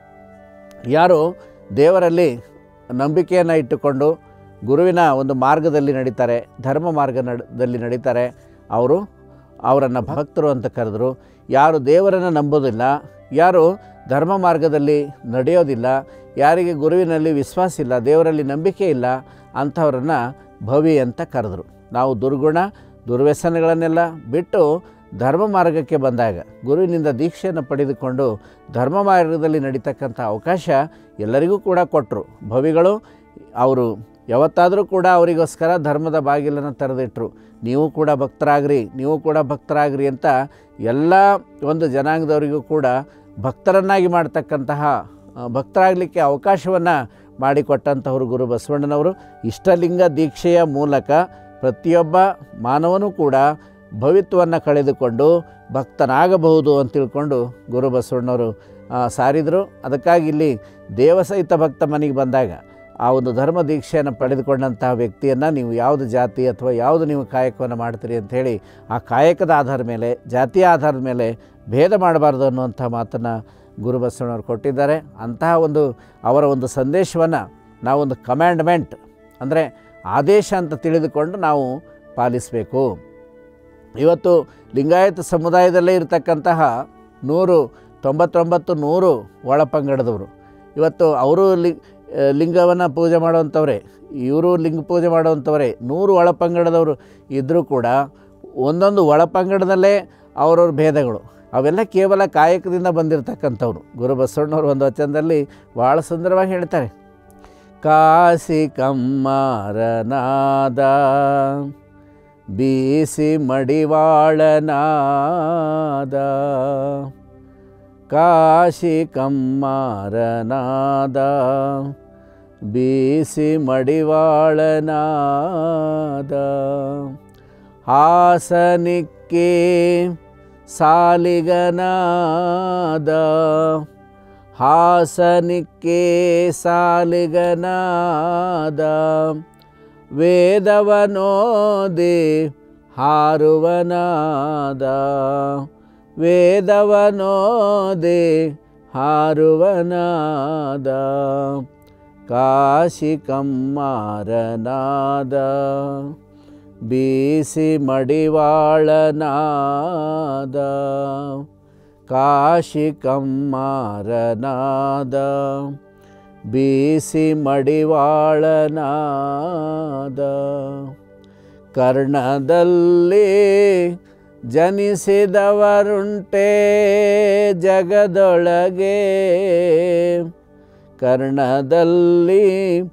ಯಾರು ದೇವರಲ್ಲಿ ನಂಬಿಕೆಯನ್ನು ಇಟ್ಟುಕೊಂಡು ಗುರುವಿನ ಒಂದು ಮಾರ್ಗದಲ್ಲಿ ನಡೀತಾರೆ ಧರ್ಮ ಮಾರ್ಗ ನಡದಲ್ಲಿ ನಡೀತಾರೆ ಅವರು ಅವರನ್ನು ಭಕ್ತರು ಅಂತ ಕರೆದರು ಯಾರು ದೇವರನ್ನು ನಂಬೋದಿಲ್ಲ ಯಾರು ಧರ್ಮ ಮಾರ್ಗದಲ್ಲಿ ನಡೆಯೋದಿಲ್ಲ ಯಾರಿಗೆ ಗುರುವಿನಲ್ಲಿ ವಿಶ್ವಾಸ ಇಲ್ಲ ದೇವರಲ್ಲಿ ನಂಬಿಕೆ ಇಲ್ಲ ಅಂಥವ್ರನ್ನು ಭವಿ ಅಂತ ಕರೆದರು ನಾವು ದುರ್ಗುಣ ದುರ್ವ್ಯಸನಗಳನ್ನೆಲ್ಲ ಬಿಟ್ಟು ಧರ್ಮ ಮಾರ್ಗಕ್ಕೆ ಬಂದಾಗ ಗುರುವಿನಿಂದ ದೀಕ್ಷೆಯನ್ನು ಪಡೆದುಕೊಂಡು ಧರ್ಮ ಮಾರ್ಗದಲ್ಲಿ ನಡೀತಕ್ಕಂಥ ಅವಕಾಶ ಎಲ್ಲರಿಗೂ ಕೂಡ ಕೊಟ್ಟರು ಭವಿಗಳು ಅವರು ಯಾವತ್ತಾದರೂ ಕೂಡ ಅವರಿಗೋಸ್ಕರ ಧರ್ಮದ ಬಾಗಿಲನ್ನು ತೆರೆದಿಟ್ಟರು ನೀವು ಕೂಡ ಭಕ್ತರಾಗ್ರಿ ನೀವು ಕೂಡ ಭಕ್ತರಾಗ್ರಿ ಅಂತ ಎಲ್ಲ ಒಂದು ಜನಾಂಗದವರಿಗೂ ಕೂಡ ಭಕ್ತರನ್ನಾಗಿ ಮಾಡ್ತಕ್ಕಂತಹ ಆ, ಭಕ್ತರಾಗಲಿಕ್ಕೆ ಅವಕಾಶವನ್ನು ಮಾಡಿಕೊಟ್ಟಂಥವ್ರು ಗುರು ಬಸವಣ್ಣನವರು ಇಷ್ಟಲಿಂಗ ದೀಕ್ಷೆಯ ಮೂಲಕ ಪ್ರತಿಯೊಬ್ಬ ಮಾನವನೂ ಕೂಡ ಭವಿತ್ವವನ್ನು ಕಳೆದುಕೊಂಡು ಭಕ್ತನಾಗಬಹುದು ಅಂತ ತಿಳ್ಕೊಂಡು ಗುರು ಬಸವಣ್ಣವರು ಆ, ಸಾರಿದರು ಅದಕ್ಕಾಗಿ ಇಲ್ಲಿ ದೇವಸಹಿತ ಭಕ್ತ ಮನೆಗೆ ಬಂದಾಗ ಆ ಒಂದು ಧರ್ಮ ದೀಕ್ಷೆಯನ್ನು ಪಡೆದುಕೊಂಡಂತಹ ವ್ಯಕ್ತಿಯನ್ನು ನೀವು ಯಾವುದು ಜಾತಿ ಅಥವಾ ಯಾವುದು ನೀವು ಕಾಯಕವನ್ನು ಮಾಡ್ತೀರಿ ಅಂಥೇಳಿ ಆ ಕಾಯಕದ ಆಧಾರದ ಮೇಲೆ ಜಾತಿಯ ಆಧಾರದ ಮೇಲೆ ಭೇದ ಮಾಡಬಾರ್ದು ಅನ್ನುವಂಥ ಮಾತನ್ನು ಗುರು ಬಸವಣ್ಣವರು ಕೊಟ್ಟಿದ್ದಾರೆ ಅಂತಹ ಒಂದು ಅವರ ಒಂದು ಸಂದೇಶವನ್ನು ನಾವೊಂದು ಕಮ್ಯಾಂಡ್ಮೆಂಟ್ ಅಂದರೆ ಆದೇಶ ಅಂತ ತಿಳಿದುಕೊಂಡು ನಾವು ಪಾಲಿಸಬೇಕು ಇವತ್ತು ಲಿಂಗಾಯತ ಸಮುದಾಯದಲ್ಲೇ ಇರತಕ್ಕಂತಹ ನೂರು ತೊಂಬತ್ತೊಂಬತ್ತು ನೂರು ಒಳಪಂಗಡದವರು ಇವತ್ತು ಅವರು ಲಿ ಲಿಂಗವನ್ನು ಪೂಜೆ ಮಾಡುವಂಥವ್ರೆ ಇವರು ಲಿಂಗ ಪೂಜೆ ಮಾಡುವಂಥವ್ರೆ ನೂರು ಒಳಪಂಗಡದವರು ಇದ್ದರೂ ಕೂಡ ಒಂದೊಂದು ಒಳಪಂಗಡದಲ್ಲೇ ಅವ್ರವ್ರ ಭೇದಗಳು ಅವೆಲ್ಲ ಕೇವಲ ಕಾಯಕದಿಂದ ಬಂದಿರತಕ್ಕಂಥವ್ರು ಗುರು ಬಸವಣ್ಣವ್ರು ಒಂದು ವಚನದಲ್ಲಿ ಭಾಳ ಸುಂದರವಾಗಿ ಹೇಳ್ತಾರೆ ಕಾಸಿ ಕಮ್ಮಾರನಾದ ಬೀಸಿ ಮಡಿವಾಳನಾದ ಕಾಶಿ ಕಮ್ಮಾರನಾದ ಬೀಸಿ ಮಡಿವಾಳನಾದ ಹಾಸನಿಕ್ಕೆ ಸಾಲಿಗನಾದ ಹಾಸನಿಕ್ಕೆ ಸಾಲಿಗನಾದ ವೇದವನೋದಿ ಹಾರುವನಾದ ವೇದವನೋದೆ ಹಾರುವನಾದ ಕಾಶಿ ಕಮ್ಮಾರನಾದ ಬೀಸಿ ಮಡಿವಾಳನಾದ ಕಾಶಿ ಕಮ್ಮಾರನಾದ ಬೀಸಿ ಮಡಿವಾಳನಾದ ಕರ್ಣದಲ್ಲಿ ಜನಿಸಿದವರುಂಟೆ ಜಗದೊಳಗೆ ಕರ್ಣದಲ್ಲಿ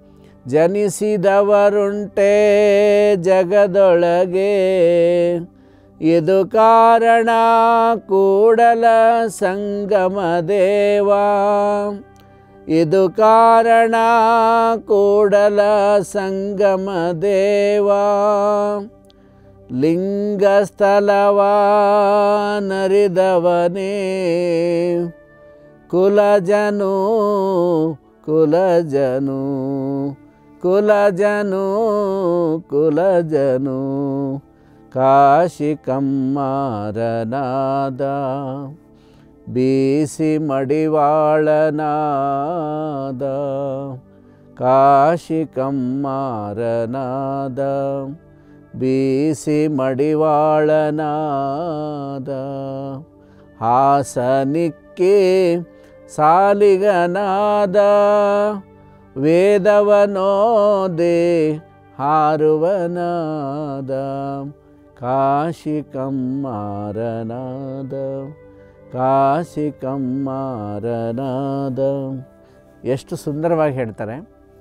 ಜನಿಸಿದವರುಂಟೆ ಜಗದೊಳಗೆ ಇದು ಕಾರಣ ಕೂಡಲ ಸಂಗಮ ದೇವಾ ಇದು ಕಾರಣ ಕೂಡಲ ಸಂಗಮ ದೇವಾ ಲಿಂಗಸ್ಥಳವ ನರಿದವನೇ ಕುಲಜನು ಕುಲಜನು ಕುಲಜನು ಕುಲಜನು ಕಾಶಿ ಕಮ್ಮಾರನಾದ ಬೀಸಿ ಮಡಿವಾಳನಾದ ಕಾಶಿ ಕಮ್ಮಾರನಾದ ಬೀಸಿ ಮಡಿವಾಳನಾದ ಹಾಸನಿಕ್ಕೆ ಸಾಲಿಗನಾದ ವೇದವನೋದೆ ಹಾರುವನಾದ ಕಾಶಿ ಕಮ್ಮಾರನಾದ ಕಾಶಿ ಕಮ್ಮಾರನಾದ ಎಷ್ಟು ಸುಂದರವಾಗಿ ಹೇಳ್ತಾರೆ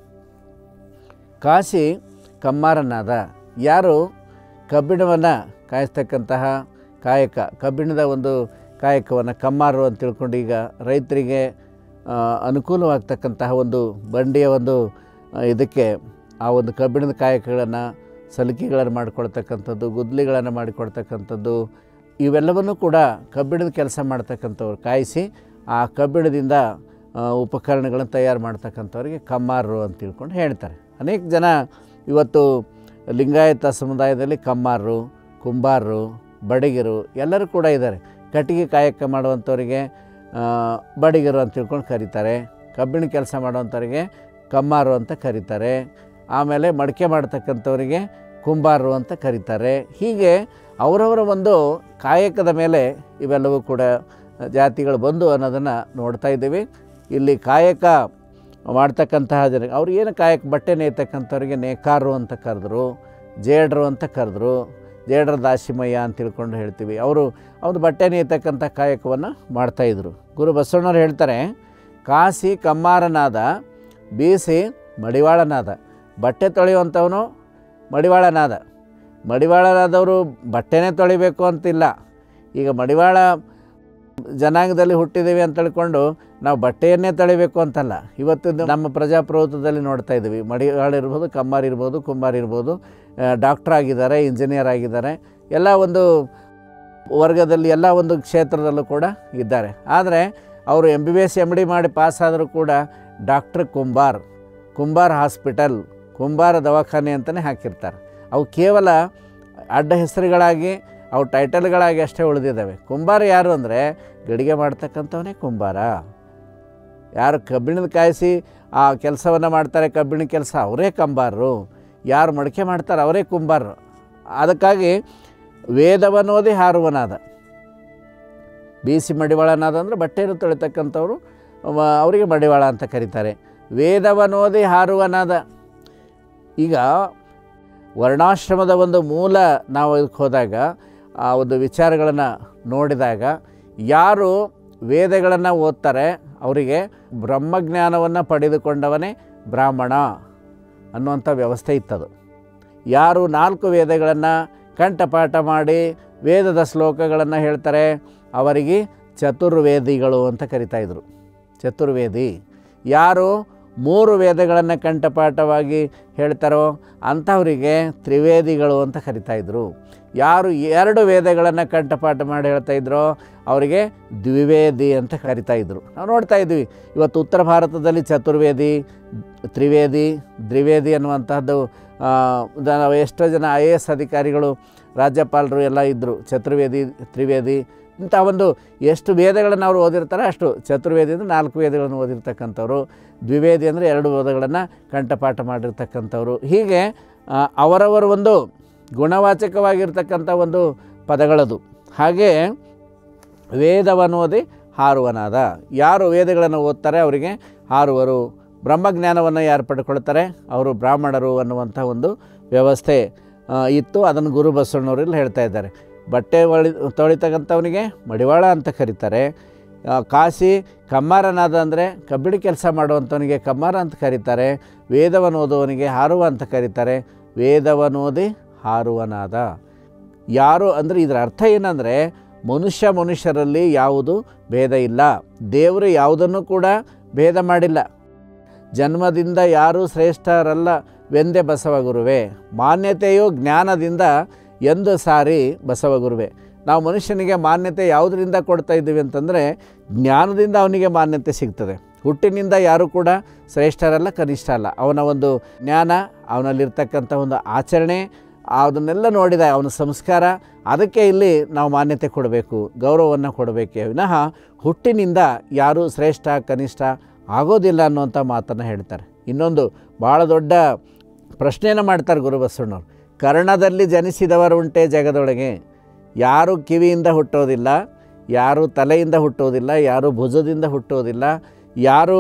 ಕಾಶಿ ಕಮ್ಮಾರನಾದ ಯಾರು ಕಬ್ಬಿಣವನ್ನು ಕಾಯಿಸ್ತಕ್ಕಂತಹ ಕಾಯಕ ಕಬ್ಬಿಣದ ಒಂದು ಕಾಯಕವನ್ನು ಕಮ್ಮಾರು ಅಂತ ತಿಳ್ಕೊಂಡು ಈಗ ರೈತರಿಗೆ ಆ, ಅನುಕೂಲವಾಗ್ತಕ್ಕಂತಹ ಒಂದು ಬಂಡಿಯ ಒಂದು ಆ, ಇದಕ್ಕೆ ಆ ಒಂದು ಕಬ್ಬಿಣದ ಕಾಯಕಗಳನ್ನು ಸಲಿಕೆಗಳನ್ನು ಮಾಡಿಕೊಳ್ತಕ್ಕಂಥದ್ದು ಗುದ್ಲಿಗಳನ್ನು ಮಾಡಿಕೊಡ್ತಕ್ಕಂಥದ್ದು ಇವೆಲ್ಲವನ್ನೂ ಕೂಡ ಕಬ್ಬಿಣದ ಕೆಲಸ ಮಾಡ್ತಕ್ಕಂಥವ್ರು ಕಾಯಿಸಿ ಆ ಕಬ್ಬಿಣದಿಂದ ಆ, ಉಪಕರಣಗಳನ್ನು ತಯಾರು ಮಾಡ್ತಕ್ಕಂಥವ್ರಿಗೆ ಕಮ್ಮಾರರು ಅಂತ ತಿಳ್ಕೊಂಡು ಹೇಳ್ತಾರೆ ಅನೇಕ ಜನ ಇವತ್ತು ಲಿಂಗಾಯತ ಸಮುದಾಯದಲ್ಲಿ ಕಮ್ಮಾರರು ಕುಂಬಾರರು ಬಡಿಗರು ಎಲ್ಲರೂ ಕೂಡ ಇದ್ದಾರೆ ಕಟ್ಟಿಗೆ ಕಾಯಕ ಮಾಡುವಂಥವ್ರಿಗೆ ಆ, ಬಡಿಗರು ಅಂತ ತಿಳ್ಕೊಂಡು ಕರೀತಾರೆ ಕಬ್ಬಿಣ ಕೆಲಸ ಮಾಡುವಂಥವ್ರಿಗೆ ಕಮ್ಮಾರು ಅಂತ ಕರೀತಾರೆ ಆಮೇಲೆ ಮಡಿಕೆ ಮಾಡ್ತಕ್ಕಂಥವರಿಗೆ ಕುಂಬಾರರು ಅಂತ ಕರೀತಾರೆ ಹೀಗೆ ಅವರವರ ಒಂದು ಕಾಯಕದ ಮೇಲೆ ಇವೆಲ್ಲವೂ ಕೂಡ ಜಾತಿಗಳು ಬಂದು ಅನ್ನೋದನ್ನು ನೋಡ್ತಾ ಇದ್ದೀವಿ ಇಲ್ಲಿ ಕಾಯಕ ಮಾಡ್ತಕ್ಕಂತಹ ಜನ ಅವ್ರು ಏನು ಕಾಯಕ ಬಟ್ಟೆ ನೇಯ್ತಕ್ಕಂಥವ್ರಿಗೆ ನೇಕಾರರು ಅಂತ ಕರೆದ್ರು ಜೇಡ್ರು ಅಂತ ಕರೆದ್ರು ಜೇಡ್ರ ದಾಸಿಮಯ್ಯ ಅಂತ ತಿಳ್ಕೊಂಡು ಹೇಳ್ತೀವಿ ಅವರು ಅವ್ರು ಬಟ್ಟೆ ನೇಯ್ತಕ್ಕಂಥ ಕಾಯಕವನ್ನು ಮಾಡ್ತಾಯಿದ್ರು ಗುರು ಬಸವಣ್ಣವ್ರು ಹೇಳ್ತಾರೆ ಕಾಸಿ ಕಮ್ಮಾರನಾದ ಬೀಸಿ ಮಡಿವಾಳನಾದ ಬಟ್ಟೆ ತೊಳೆಯುವಂಥವನು ಮಡಿವಾಳನಾದ ಮಡಿವಾಳನಾದವರು ಬಟ್ಟೆನೇ ತೊಳಿಬೇಕು ಅಂತಿಲ್ಲ ಈಗ ಮಡಿವಾಳ ಜನಾಂಗದಲ್ಲಿ ಹುಟ್ಟಿದ್ದೀವಿ ಅಂತ ತಿಳ್ಕೊಂಡು ನಾವು ಬಟ್ಟೆಯನ್ನೇ ತೊಳಿಬೇಕು ಅಂತಲ್ಲ ಇವತ್ತು ನಮ್ಮ ಪ್ರಜಾಪ್ರಭುತ್ವದಲ್ಲಿ ನೋಡ್ತಾ ಇದ್ದೀವಿ ಮಡಿವಾಳ ಇರ್ಬೋದು ಕಮ್ಮಾರ್ ಇರ್ಬೋದು ಕುಂಬಾರ್ ಇರ್ಬೋದು ಡಾಕ್ಟ್ರ್ ಆಗಿದ್ದಾರೆ ಇಂಜಿನಿಯರ್ ಆಗಿದ್ದಾರೆ ಎಲ್ಲ ಒಂದು ವರ್ಗದಲ್ಲಿ ಎಲ್ಲ ಒಂದು ಕ್ಷೇತ್ರದಲ್ಲೂ ಕೂಡ ಇದ್ದಾರೆ ಆದರೆ ಅವರು M B B S M D ಮಾಡಿ ಪಾಸ್ ಆದರೂ ಕೂಡ ಡಾಕ್ಟ್ರ್ ಕುಂಬಾರ್ ಕುಂಬಾರ್ ಹಾಸ್ಪಿಟಲ್ ಕುಂಬಾರ ದವಾಖಾನೆ ಅಂತಲೇ ಹಾಕಿರ್ತಾರೆ ಅವು ಕೇವಲ ಅಡ್ಡ ಹೆಸರುಗಳಾಗಿ ಅವು ಟೈಟಲ್ಗಳಾಗಿ ಅಷ್ಟೇ ಉಳಿದಿದ್ದಾವೆ ಕುಂಬಾರ ಯಾರು ಅಂದರೆ ಗಡಿಗೆ ಮಾಡ್ತಕ್ಕಂಥವನೇ ಕುಂಬಾರ ಯಾರು ಕಬ್ಬಿಣದ ಕಾಯಿಸಿ ಆ ಕೆಲಸವನ್ನು ಮಾಡ್ತಾರೆ ಕಬ್ಬಿಣ ಕೆಲಸ ಅವರೇ ಕಂಬಾರರು ಯಾರು ಮಡಿಕೆ ಮಾಡ್ತಾರೆ ಅವರೇ ಕುಂಬಾರರು ಅದಕ್ಕಾಗಿ ವೇದವನ್ನೋದೇ ಹಾರುವನಾದ ಬೀಸಿ ಮಡಿವಾಳನಾದ ಅಂದರೆ ಬಟ್ಟೆಯನ್ನು ತೊಳಿತಕ್ಕಂಥವ್ರು ವ- ಅವರಿಗೆ ಮಡಿವಾಳ ಅಂತ ಕರೀತಾರೆ ವೇದವನ್ನೋದೇ ಹಾರುವನಾದ ಈಗ ವರ್ಣಾಶ್ರಮದ ಒಂದು ಮೂಲ ನಾವು ಇದಕ್ಕೆ ಹೋದಾಗ ಆ ಒಂದು ವಿಚಾರಗಳನ್ನು ನೋಡಿದಾಗ ಯಾರು ವೇದಗಳನ್ನು ಓದ್ತಾರೆ ಅವರಿಗೆ ಬ್ರಹ್ಮಜ್ಞಾನವನ್ನು ಪಡೆದುಕೊಂಡವನೇ ಬ್ರಾಹ್ಮಣ ಅನ್ನುವಂಥ ವ್ಯವಸ್ಥೆ ಇತ್ತದು ಯಾರು ನಾಲ್ಕು ವೇದಗಳನ್ನು ಕಂಠಪಾಠ ಮಾಡಿ ವೇದದ ಶ್ಲೋಕಗಳನ್ನು ಹೇಳ್ತಾರೆ ಅವರಿಗೆ ಚತುರ್ವೇದಿಗಳು ಅಂತ ಕರಿತಾಯಿದ್ರು ಚತುರ್ವೇದಿ ಯಾರು ಮೂರು ವೇದಗಳನ್ನು ಕಂಠಪಾಠವಾಗಿ ಹೇಳ್ತಾರೋ ಅಂಥವರಿಗೆ ತ್ರಿವೇದಿಗಳು ಅಂತ ಕರಿತಾಯಿದ್ರು ಯಾರು ಎರಡು ವೇದಗಳನ್ನು ಕಂಠಪಾಠ ಮಾಡಿ ಹೇಳ್ತಾ ಇದ್ರೋ ಅವರಿಗೆ ದ್ವಿವೇದಿ ಅಂತ ಕರಿತಾಯಿದ್ರು ನಾವು ನೋಡ್ತಾ ಇದ್ವಿ ಇವತ್ತು ಉತ್ತರ ಭಾರತದಲ್ಲಿ ಚತುರ್ವೇದಿ ತ್ರಿವೇದಿ ದ್ವಿವೇದಿ ಅನ್ನುವಂಥದ್ದು ಆ, ದ- ಎಷ್ಟೋ ಜನ ಐ ಎ ಎಸ್ ಅಧಿಕಾರಿಗಳು ರಾಜ್ಯಪಾಲರು ಎಲ್ಲ ಇದ್ದರು ಚತುರ್ವೇದಿ ತ್ರಿವೇದಿ ಇಂಥ ಒಂದು ಎಷ್ಟು ವೇದಗಳನ್ನು ಅವರು ಓದಿರ್ತಾರೆ ಅಷ್ಟು ಚತುರ್ವೇದಿ ಅಂದರೆ ನಾಲ್ಕು ವೇದಗಳನ್ನು ಓದಿರ್ತಕ್ಕಂಥವ್ರು ದ್ವಿವೇದಿ ಅಂದರೆ ಎರಡು ವೇದಗಳನ್ನು ಕಂಠಪಾಠ ಮಾಡಿರ್ತಕ್ಕಂಥವ್ರು ಹೀಗೆ ಆ, ಅವರವರ ಒಂದು ಗುಣವಾಚಕವಾಗಿರ್ತಕ್ಕಂಥ ಒಂದು ಪದಗಳದು ಹಾಗೆ ವೇದವನ್ನು ಓದಿ ಹಾರುವನಾದ ಯಾರು ವೇದಗಳನ್ನು ಓದ್ತಾರೆ ಅವರಿಗೆ ಹಾರುವರು ಬ್ರಹ್ಮಜ್ಞಾನವನ್ನು ಯಾರು ಪಡ್ಕೊಳ್ತಾರೆ ಅವರು ಬ್ರಾಹ್ಮಣರು ಅನ್ನುವಂಥ ಒಂದು ವ್ಯವಸ್ಥೆ ಆ, ಇತ್ತು ಅದನ್ನು ಗುರು ಬಸವಣ್ಣವರಲ್ಲಿ ಹೇಳ್ತಾ ಇದ್ದಾರೆ ಬಟ್ಟೆ ಒಳಿ ತೊಳಿತಕ್ಕಂಥವನಿಗೆ ಮಡಿವಾಳ ಅಂತ ಕರೀತಾರೆ ಆ, ಕಾಸಿ ಕಮ್ಮಾರನಾದ ಅಂದರೆ ಕಬ್ಬಿಣ ಕೆಲಸ ಮಾಡುವಂಥವನಿಗೆ ಕಮ್ಮಾರ ಅಂತ ಕರೀತಾರೆ ವೇದವನ್ನು ಓದುವವನಿಗೆ ಹಾರುವ ಅಂತ ಕರೀತಾರೆ ವೇದವನೋದಿ ಹಾರುವನಾದ ಯಾರು ಅಂದರೆ ಇದರ ಅರ್ಥ ಏನಂದರೆ ಮನುಷ್ಯ ಮನುಷ್ಯರಲ್ಲಿ ಯಾವುದು ಭೇದ ಇಲ್ಲ ದೇವರು ಯಾವುದನ್ನು ಕೂಡ ಭೇದ ಮಾಡಿಲ್ಲ ಜನ್ಮದಿಂದ ಯಾರೂ ಶ್ರೇಷ್ಠರಲ್ಲ ವೆಂದೆ ಬಸವಗುರುವೆ ಮಾನ್ಯತೆಯು ಜ್ಞಾನದಿಂದ ಎಂದು ಸಾರಿ ಬಸವಗುರುವೆ ನಾವು ಮನುಷ್ಯನಿಗೆ ಮಾನ್ಯತೆ ಯಾವುದರಿಂದ ಕೊಡ್ತಾ ಇದ್ದೀವಿ ಅಂತಂದರೆ ಜ್ಞಾನದಿಂದ ಅವನಿಗೆ ಮಾನ್ಯತೆ ಸಿಗ್ತದೆ ಹುಟ್ಟಿನಿಂದ ಯಾರೂ ಕೂಡ ಶ್ರೇಷ್ಠರಲ್ಲ ಕನಿಷ್ಠ ಅಲ್ಲ ಅವನ ಒಂದು ಜ್ಞಾನ ಅವನಲ್ಲಿರ್ತಕ್ಕಂಥ ಒಂದು ಆಚರಣೆ ಅದನ್ನೆಲ್ಲ ನೋಡಿದ ಅವನ ಸಂಸ್ಕಾರ ಅದಕ್ಕೆ ಇಲ್ಲಿ ನಾವು ಮಾನ್ಯತೆ ಕೊಡಬೇಕು ಗೌರವವನ್ನು ಕೊಡಬೇಕೇ ವಿನಃ ಹುಟ್ಟಿನಿಂದ ಯಾರೂ ಶ್ರೇಷ್ಠ ಕನಿಷ್ಠ ಆಗೋದಿಲ್ಲ ಅನ್ನುವಂಥ ಮಾತನ್ನು ಹೇಳ್ತಾರೆ ಇನ್ನೊಂದು ಭಾಳ ದೊಡ್ಡ ಪ್ರಶ್ನೆಯನ್ನು ಮಾಡ್ತಾರೆ ಗುರು ಬಸವಣ್ಣವ್ರು ಕರ್ಣದಲ್ಲಿ ಜನಿಸಿದವರುಂಟೆ ಜಗದೊಳಗೆ ಯಾರು ಕಿವಿಯಿಂದ ಹುಟ್ಟೋದಿಲ್ಲ ಯಾರು ತಲೆಯಿಂದ ಹುಟ್ಟೋದಿಲ್ಲ ಯಾರು ಭುಜದಿಂದ ಹುಟ್ಟೋದಿಲ್ಲ ಯಾರು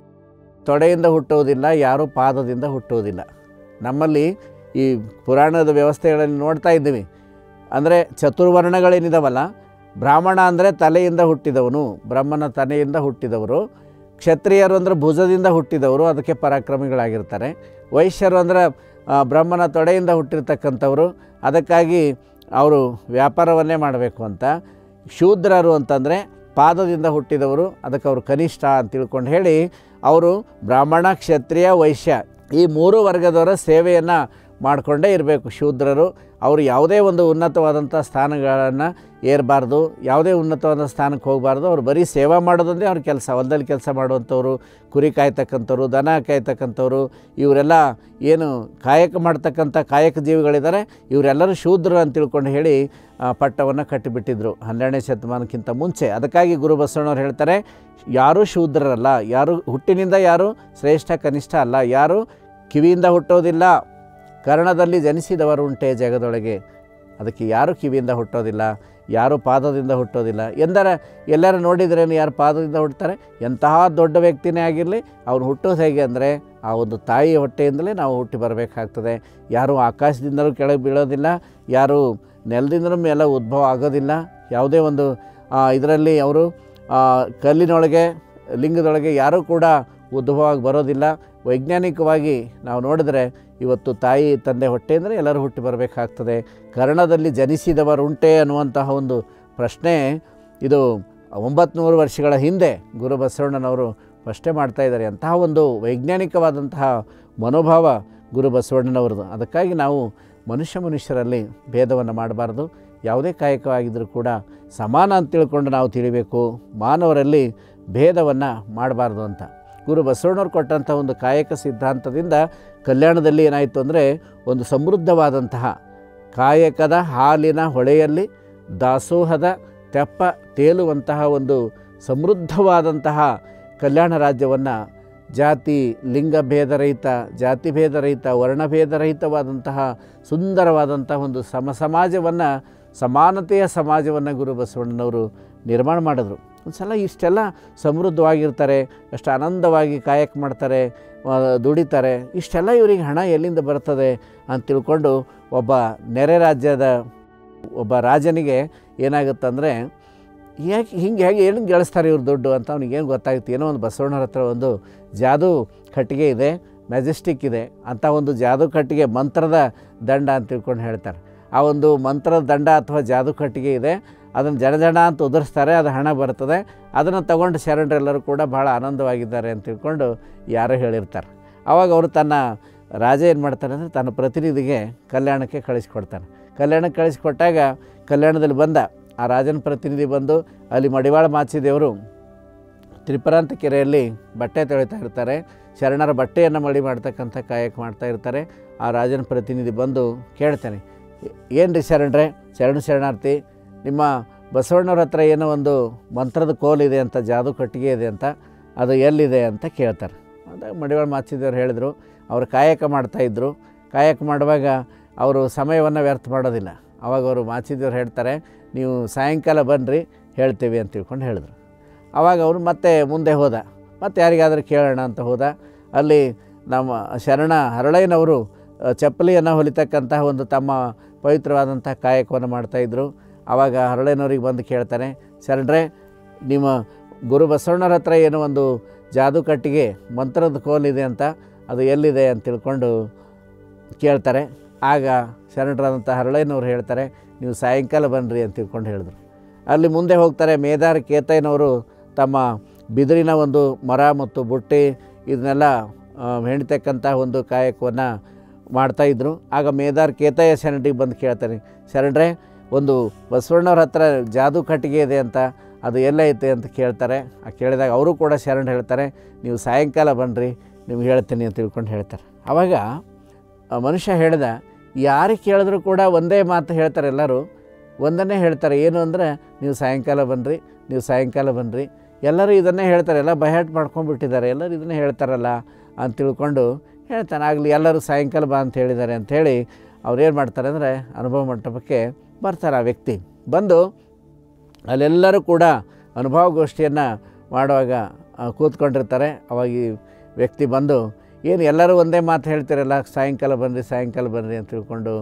ತೊಡೆಯಿಂದ ಹುಟ್ಟೋದಿಲ್ಲ ಯಾರು ಪಾದದಿಂದ ಹುಟ್ಟೋದಿಲ್ಲ ನಮ್ಮಲ್ಲಿ ಈ ಪುರಾಣದ ವ್ಯವಸ್ಥೆಗಳಲ್ಲಿ ನೋಡ್ತಾ ಇದ್ದೀವಿ ಅಂದರೆ ಚತುರ್ವರ್ಣಗಳೇನಿದಾವಲ್ಲ ಬ್ರಾಹ್ಮಣ ಅಂದರೆ ತಲೆಯಿಂದ ಹುಟ್ಟಿದವನು ಬ್ರಹ್ಮನ ತಲೆಯಿಂದ ಹುಟ್ಟಿದವರು ಕ್ಷತ್ರಿಯರು ಅಂದರೆ ಭುಜದಿಂದ ಹುಟ್ಟಿದವರು ಅದಕ್ಕೆ ಪರಾಕ್ರಮಿಗಳಾಗಿರ್ತಾರೆ ವೈಶ್ಯರು ಅಂದರೆ ಆ, ಬ್ರಹ್ಮನ ತೊಡೆಯಿಂದ ಹುಟ್ಟಿರ್ತಕ್ಕಂಥವ್ರು ಅದಕ್ಕಾಗಿ ಅವರು ವ್ಯಾಪಾರವನ್ನೇ ಮಾಡಬೇಕು ಅಂತ ಶೂದ್ರರು ಅಂತಂದರೆ ಪಾದದಿಂದ ಹುಟ್ಟಿದವರು ಅದಕ್ಕೆ ಅವರು ಕನಿಷ್ಠ ಅಂತ ತಿಳ್ಕೊಂಡು ಹೇಳಿ ಅವರು ಬ್ರಾಹ್ಮಣ ಕ್ಷತ್ರಿಯ ವೈಶ್ಯ ಈ ಮೂರು ವರ್ಗದವರ ಸೇವೆಯನ್ನು ಮಾಡಿಕೊಂಡೇ ಇರಬೇಕು ಶೂದ್ರರು ಅವರು ಯಾವುದೇ ಒಂದು ಉನ್ನತವಾದಂಥ ಸ್ಥಾನಗಳನ್ನು ಏರಬಾರ್ದು ಯಾವುದೇ ಉನ್ನತವಾದ ಸ್ಥಾನಕ್ಕೆ ಹೋಗಬಾರ್ದು ಅವ್ರು ಬರೀ ಸೇವಾ ಮಾಡೋದಂದೇ ಅವ್ರ ಕೆಲಸ ಹೊಲದಲ್ಲಿ ಕೆಲಸ ಮಾಡುವಂಥವ್ರು ಕುರಿ ಕಾಯ್ತಕ್ಕಂಥವ್ರು ದನ ಕಾಯ್ತಕ್ಕಂಥವ್ರು ಇವರೆಲ್ಲ ಏನು ಕಾಯಕ ಮಾಡ್ತಕ್ಕಂಥ ಕಾಯಕ ಜೀವಿಗಳಿದ್ದಾರೆ ಇವರೆಲ್ಲರೂ ಶೂದ್ರರು ಅಂತ ತಿಳ್ಕೊಂಡು ಹೇಳಿ ಆ, ಪಟ್ಟವನ್ನು ಕಟ್ಟಿಬಿಟ್ಟಿದ್ರು ಹನ್ನೆರಡನೇ ಶತಮಾನಕ್ಕಿಂತ ಮುಂಚೆ ಅದಕ್ಕಾಗಿ ಗುರು ಬಸವಣ್ಣವ್ರು ಹೇಳ್ತಾರೆ ಯಾರೂ ಶೂದ್ರರಲ್ಲ ಯಾರು ಹುಟ್ಟಿನಿಂದ ಯಾರು ಶ್ರೇಷ್ಠ ಕನಿಷ್ಠ ಅಲ್ಲ ಯಾರು ಕಿವಿಯಿಂದ ಹುಟ್ಟೋದಿಲ್ಲ ಕರ್ಣದಲ್ಲಿ ಜನಿಸಿದವರುಂಟೆ ಜಗದೊಳಗೆ ಅದಕ್ಕೆ ಯಾರು ಕಿವಿಯಿಂದ ಹುಟ್ಟೋದಿಲ್ಲ ಯಾರು ಪಾದದಿಂದ ಹುಟ್ಟೋದಿಲ್ಲ ಎಂದರೆ ಎಲ್ಲರೂ ನೋಡಿದ್ರೇನು ಯಾರು ಪಾದದಿಂದ ಹುಡ್ತಾರೆ ಎಂತಹ ದೊಡ್ಡ ವ್ಯಕ್ತಿನೇ ಆಗಿರಲಿ ಅವ್ನು ಹುಟ್ಟೋದು ಹೇಗೆ ಅಂದರೆ ಆ ಒಂದು ತಾಯಿಯ ಹೊಟ್ಟೆಯಿಂದಲೇ ನಾವು ಹುಟ್ಟಿ ಬರಬೇಕಾಗ್ತದೆ ಯಾರು ಆಕಾಶದಿಂದಲೂ ಕೆಳಗೆ ಬೀಳೋದಿಲ್ಲ ಯಾರು ನೆಲದಿಂದಲೂ ಮೇಲೆ ಉದ್ಭವ ಆಗೋದಿಲ್ಲ ಯಾವುದೇ ಒಂದು ಇದರಲ್ಲಿ ಅವರು ಆ, ಕಲ್ಲಿನೊಳಗೆ ಲಿಂಗದೊಳಗೆ ಯಾರೂ ಕೂಡ ಉದ್ಭವವಾಗಿ ಬರೋದಿಲ್ಲ ವೈಜ್ಞಾನಿಕವಾಗಿ ನಾವು ನೋಡಿದ್ರೆ ಇವತ್ತು ತಾಯಿ ತಂದೆ ಹೊಟ್ಟೆ ಅಂದರೆ ಎಲ್ಲರೂ ಹುಟ್ಟಿ ಬರಬೇಕಾಗ್ತದೆ ಕರ್ಣದಲ್ಲಿ ಜನಿಸಿದವರುಂಟೆ ಅನ್ನುವಂತಹ ಒಂದು ಪ್ರಶ್ನೆ ಇದು ಒಂಬತ್ತು ವರ್ಷಗಳ ಹಿಂದೆ ಗುರು ಬಸವಣ್ಣನವರು ಪ್ರಶ್ನೆ ಮಾಡ್ತಾ ಇದ್ದಾರೆ ಅಂತಹ ಒಂದು ವೈಜ್ಞಾನಿಕವಾದಂತಹ ಮನೋಭಾವ ಗುರು ಬಸವಣ್ಣನವ್ರದ್ದು ಅದಕ್ಕಾಗಿ ನಾವು ಮನುಷ್ಯ ಮನುಷ್ಯರಲ್ಲಿ ಭೇದವನ್ನು ಮಾಡಬಾರ್ದು ಯಾವುದೇ ಕಾಯಕವಾಗಿದ್ದರೂ ಕೂಡ ಸಮಾನ ಅಂತ ತಿಳ್ಕೊಂಡು ನಾವು ತಿಳಿಬೇಕು ಮಾನವರಲ್ಲಿ ಭೇದವನ್ನು ಮಾಡಬಾರ್ದು ಅಂತ ಗುರು ಬಸವಣ್ಣವ್ರು ಕೊಟ್ಟಂಥ ಒಂದು ಕಾಯಕ ಸಿದ್ಧಾಂತದಿಂದ ಕಲ್ಯಾಣದಲ್ಲಿ ಏನಾಯಿತು ಅಂದರೆ ಒಂದು ಸಮೃದ್ಧವಾದಂತಹ ಕಾಯಕದ ಹಾಲಿನ ಹೊಳೆಯಲ್ಲಿ ದಾಸೋಹದ ತೆಪ್ಪ ತೇಲುವಂತಹ ಒಂದು ಸಮೃದ್ಧವಾದಂತಹ ಕಲ್ಯಾಣ ರಾಜ್ಯವನ್ನು ಜಾತಿ ಲಿಂಗ ಭೇದರಹಿತ ಜಾತಿ ಭೇದರಹಿತ ವರ್ಣಭೇದರಹಿತವಾದಂತಹ ಸುಂದರವಾದಂತಹ ಒಂದು ಸಮ ಸಮಾಜವನ್ನು ಸಮಾನತೆಯ ಸಮಾಜವನ್ನು ಗುರು ಬಸವಣ್ಣನವರು ನಿರ್ಮಾಣ ಮಾಡಿದ್ರು ಒಂದು ಸಲ ಇಷ್ಟೆಲ್ಲ ಸಮೃದ್ಧವಾಗಿರ್ತಾರೆ ಅಷ್ಟು ಆನಂದವಾಗಿ ಕಾಯಕ ಮಾಡ್ತಾರೆ ಆ, ದುಡಿತಾರೆ ಇಷ್ಟೆಲ್ಲ ಇವರಿಗೆ ಹಣ ಎಲ್ಲಿಂದ ಬರ್ತದೆ ಅಂತ ತಿಳ್ಕೊಂಡು ಒಬ್ಬ ನೆರೆ ರಾಜ್ಯದ ಒಬ್ಬ ರಾಜನಿಗೆ ಏನಾಗುತ್ತಂದರೆ ಯಾಕೆ ಹಿಂಗೆ ಹೇಗೆ ಏನು ಗಳಿಸ್ತಾರೆ ಇವ್ರು ದುಡ್ಡು ಅಂತ ಅವ್ನಿಗೇನು ಗೊತ್ತಾಗುತ್ತೆ ಏನೋ ಒಂದು ಬಸವಣ್ಣರ ಹತ್ರ ಒಂದು ಜಾದು ಕಟ್ಟಿಗೆ ಇದೆ ಮೆಜೆಸ್ಟಿಕ್ ಇದೆ ಅಂತ ಒಂದು ಜಾದು ಕಟ್ಟಿಗೆ ಮಂತ್ರದ ದಂಡ ಅಂತ ತಿಳ್ಕೊಂಡು ಹೇಳ್ತಾರೆ ಆ ಒಂದು ಮಂತ್ರದ ದಂಡ ಅಥವಾ ಜಾದು ಕಟ್ಟಿಗೆ ಇದೆ ಅದನ್ನು ಜನ ಜನ ಅಂತ ಉದುರಿಸ್ತಾರೆ ಅದು ಹಣ ಬರ್ತದೆ ಅದನ್ನು ತಗೊಂಡು ಶರಣರೆಲ್ಲರೂ ಕೂಡ ಭಾಳ ಆನಂದವಾಗಿದ್ದಾರೆ ಅಂತ ತಿಳ್ಕೊಂಡು ಯಾರೋ ಹೇಳಿರ್ತಾರೆ ಆವಾಗ ಅವರು ತನ್ನ ರಾಜ ಏನು ಮಾಡ್ತಾರೆ ಅಂದರೆ ತನ್ನ ಪ್ರತಿನಿಧಿಗೆ ಕಲ್ಯಾಣಕ್ಕೆ ಕಳಿಸ್ಕೊಡ್ತಾನೆ ಕಲ್ಯಾಣಕ್ಕೆ ಕಳಿಸ್ಕೊಟ್ಟಾಗ ಕಲ್ಯಾಣದಲ್ಲಿ ಬಂದ ಆ ರಾಜನ ಪ್ರತಿನಿಧಿ ಬಂದು ಅಲ್ಲಿ ಮಡಿವಾಳ ಮಾಚಿದೇವರು ತ್ರಿಪುರಾಂತ ಕೆರೆಯಲ್ಲಿ ಬಟ್ಟೆ ತೊಳಿತಾ ಇರ್ತಾರೆ ಶರಣರ ಬಟ್ಟೆಯನ್ನು ಮಡಿ ಮಾಡ್ತಕ್ಕಂಥ ಕಾಯಕ ಮಾಡ್ತಾ ಇರ್ತಾರೆ ಆ ರಾಜನ ಪ್ರತಿನಿಧಿ ಬಂದು ಕೇಳ್ತಾನೆ ಏನು ರೀ ಶರಣರೇ ಶರಣ ಶರಣಾರ್ಥಿ ನಿಮ್ಮ ಬಸವಣ್ಣವ್ರ ಹತ್ರ ಏನೋ ಒಂದು ಮಂತ್ರದ ಕೋಲಿದೆ ಅಂತ ಜಾದು ಕಟ್ಟಿಗೆ ಇದೆ ಅಂತ ಅದು ಎಲ್ಲಿದೆ ಅಂತ ಕೇಳ್ತಾರೆ ಅಂದಾಗ ಮಡಿವಾಳ ಮಾಚಿದೇವ್ರು ಹೇಳಿದರು ಅವರು ಕಾಯಕ ಮಾಡ್ತಾಯಿದ್ರು ಕಾಯಕ ಮಾಡುವಾಗ ಅವರು ಸಮಯವನ್ನು ವ್ಯರ್ಥ ಮಾಡೋದಿಲ್ಲ ಅವಾಗ ಅವರು ಮಾಚಿದೇವ್ರು ಹೇಳ್ತಾರೆ ನೀವು ಸಾಯಂಕಾಲ ಬನ್ನಿರಿ ಹೇಳ್ತೀವಿ ಅಂತ ತಿಳ್ಕೊಂಡು ಹೇಳಿದ್ರು ಆವಾಗ ಅವರು ಮತ್ತೆ ಮುಂದೆ ಹೋದ ಮತ್ತೆ ಯಾರಿಗಾದರೂ ಕೇಳೋಣ ಅಂತ ಹೋದ ಅಲ್ಲಿ ನಮ್ಮ ಶರಣ ಹರಳಯ್ಯನವರು ಅ, ಚಪ್ಪಲಿಯನ್ನು ಹೊಲಿತಕ್ಕಂತಹ ಒಂದು ತಮ್ಮ ಪವಿತ್ರವಾದಂಥ ಕಾಯಕವನ್ನು ಮಾಡ್ತಾಯಿದ್ರು ಆವಾಗ ಹರಳಯ್ಯನವ್ರಿಗೆ ಬಂದು ಕೇಳ್ತಾನೆ ಶರಣರೇ ನಿಮ್ಮ ಗುರು ಬಸವಣ್ಣರ ಹತ್ರ ಏನೋ ಒಂದು ಜಾದು ಕಟ್ಟಿಗೆ ಮಂತ್ರದ ಕೋಲಿದೆ ಅಂತ ಅದು ಎಲ್ಲಿದೆ ಅಂತ ತಿಳ್ಕೊಂಡು ಕೇಳ್ತಾರೆ ಆಗ ಶರಣರಾದಂಥ ಹರಳಯ್ಯನವ್ರು ಹೇಳ್ತಾರೆ ನೀವು ಸಾಯಂಕಾಲ ಬನ್ನಿರಿ ಅಂತ ತಿಳ್ಕೊಂಡು ಹೇಳಿದ್ರು ಅಲ್ಲಿ ಮುಂದೆ ಹೋಗ್ತಾರೆ ಮೇದಾರ್ ಕೇತಯ್ಯನವರು ತಮ್ಮ ಬಿದಿರಿನ ಒಂದು ಮರ ಮತ್ತು ಬುಟ್ಟಿ ಇದನ್ನೆಲ್ಲ ಆ, ಹೆಣಿತಕ್ಕಂಥ ಒಂದು ಕಾಯಕವನ್ನು ಮಾಡ್ತಾಯಿದ್ರು ಆಗ ಮೇದಾರ್ ಕೇತಯ್ಯ ಶರಣರಿಗೆ ಬಂದು ಕೇಳ್ತಾರೆ ಶರಣರೇ ಒಂದು ಬಸವಣ್ಣವ್ರ ಹತ್ರ ಜಾದು ಕಟ್ಟಿಗೆ ಇದೆ ಅಂತ ಅದು ಎಲ್ಲೈತೆ ಅಂತ ಕೇಳ್ತಾರೆ ಆ ಕೇಳಿದಾಗ ಅವರು ಕೂಡ ಶರಣ ಹೇಳ್ತಾರೆ ನೀವು ಸಾಯಂಕಾಲ ಬನ್ನಿರಿ ನಿಮ್ಗೆ ಹೇಳ್ತೀನಿ ಅಂತ ತಿಳ್ಕೊಂಡು ಹೇಳ್ತಾರೆ ಆವಾಗ ಆ ಮನುಷ್ಯ ಹೇಳ್ದ ಯಾರಿಗೆ ಕೇಳಿದ್ರು ಕೂಡ ಒಂದೇ ಮಾತು ಹೇಳ್ತಾರೆ ಎಲ್ಲರೂ ಒಂದನ್ನೇ ಹೇಳ್ತಾರೆ ಏನು ಅಂದರೆ ನೀವು ಸಾಯಂಕಾಲ ಬನ್ನಿರಿ ನೀವು ಸಾಯಂಕಾಲ ಬನ್ನಿರಿ ಎಲ್ಲರೂ ಇದನ್ನೇ ಹೇಳ್ತಾರೆ ಎಲ್ಲ ಬಯಟ್ ಮಾಡ್ಕೊಂಡ್ಬಿಟ್ಟಿದ್ದಾರೆ ಎಲ್ಲರೂ ಇದನ್ನೇ ಹೇಳ್ತಾರಲ್ಲ ಅಂತ ತಿಳ್ಕೊಂಡು ಹೇಳ್ತಾನೆ ಆಗಲಿ ಎಲ್ಲರೂ ಸಾಯಂಕಾಲ ಬಾ ಅಂತ ಹೇಳಿದ್ದಾರೆ ಅಂಥೇಳಿ ಅವ್ರು ಏನು ಮಾಡ್ತಾರೆ ಅಂದರೆ ಅನುಭವ ಮಂಟಪಕ್ಕೆ ಬರ್ತಾರೆ ಆ ವ್ಯಕ್ತಿ ಬಂದು ಅಲ್ಲೆಲ್ಲರೂ ಕೂಡ ಅನುಭವಗೋಷ್ಠಿಯನ್ನು ಮಾಡುವಾಗ ಆ, ಕೂತ್ಕೊಂಡಿರ್ತಾರೆ ಅವಾಗ ಈ ವ್ಯಕ್ತಿ ಬಂದು ಏನು ಎಲ್ಲರೂ ಒಂದೇ ಮಾತು ಹೇಳ್ತಿರಲ್ಲ ಸಾಯಂಕಾಲ ಬನ್ನಿರಿ ಸಾಯಂಕಾಲ ಬನ್ನಿರಿ ಅಂತ ತಿಳ್ಕೊಂಡು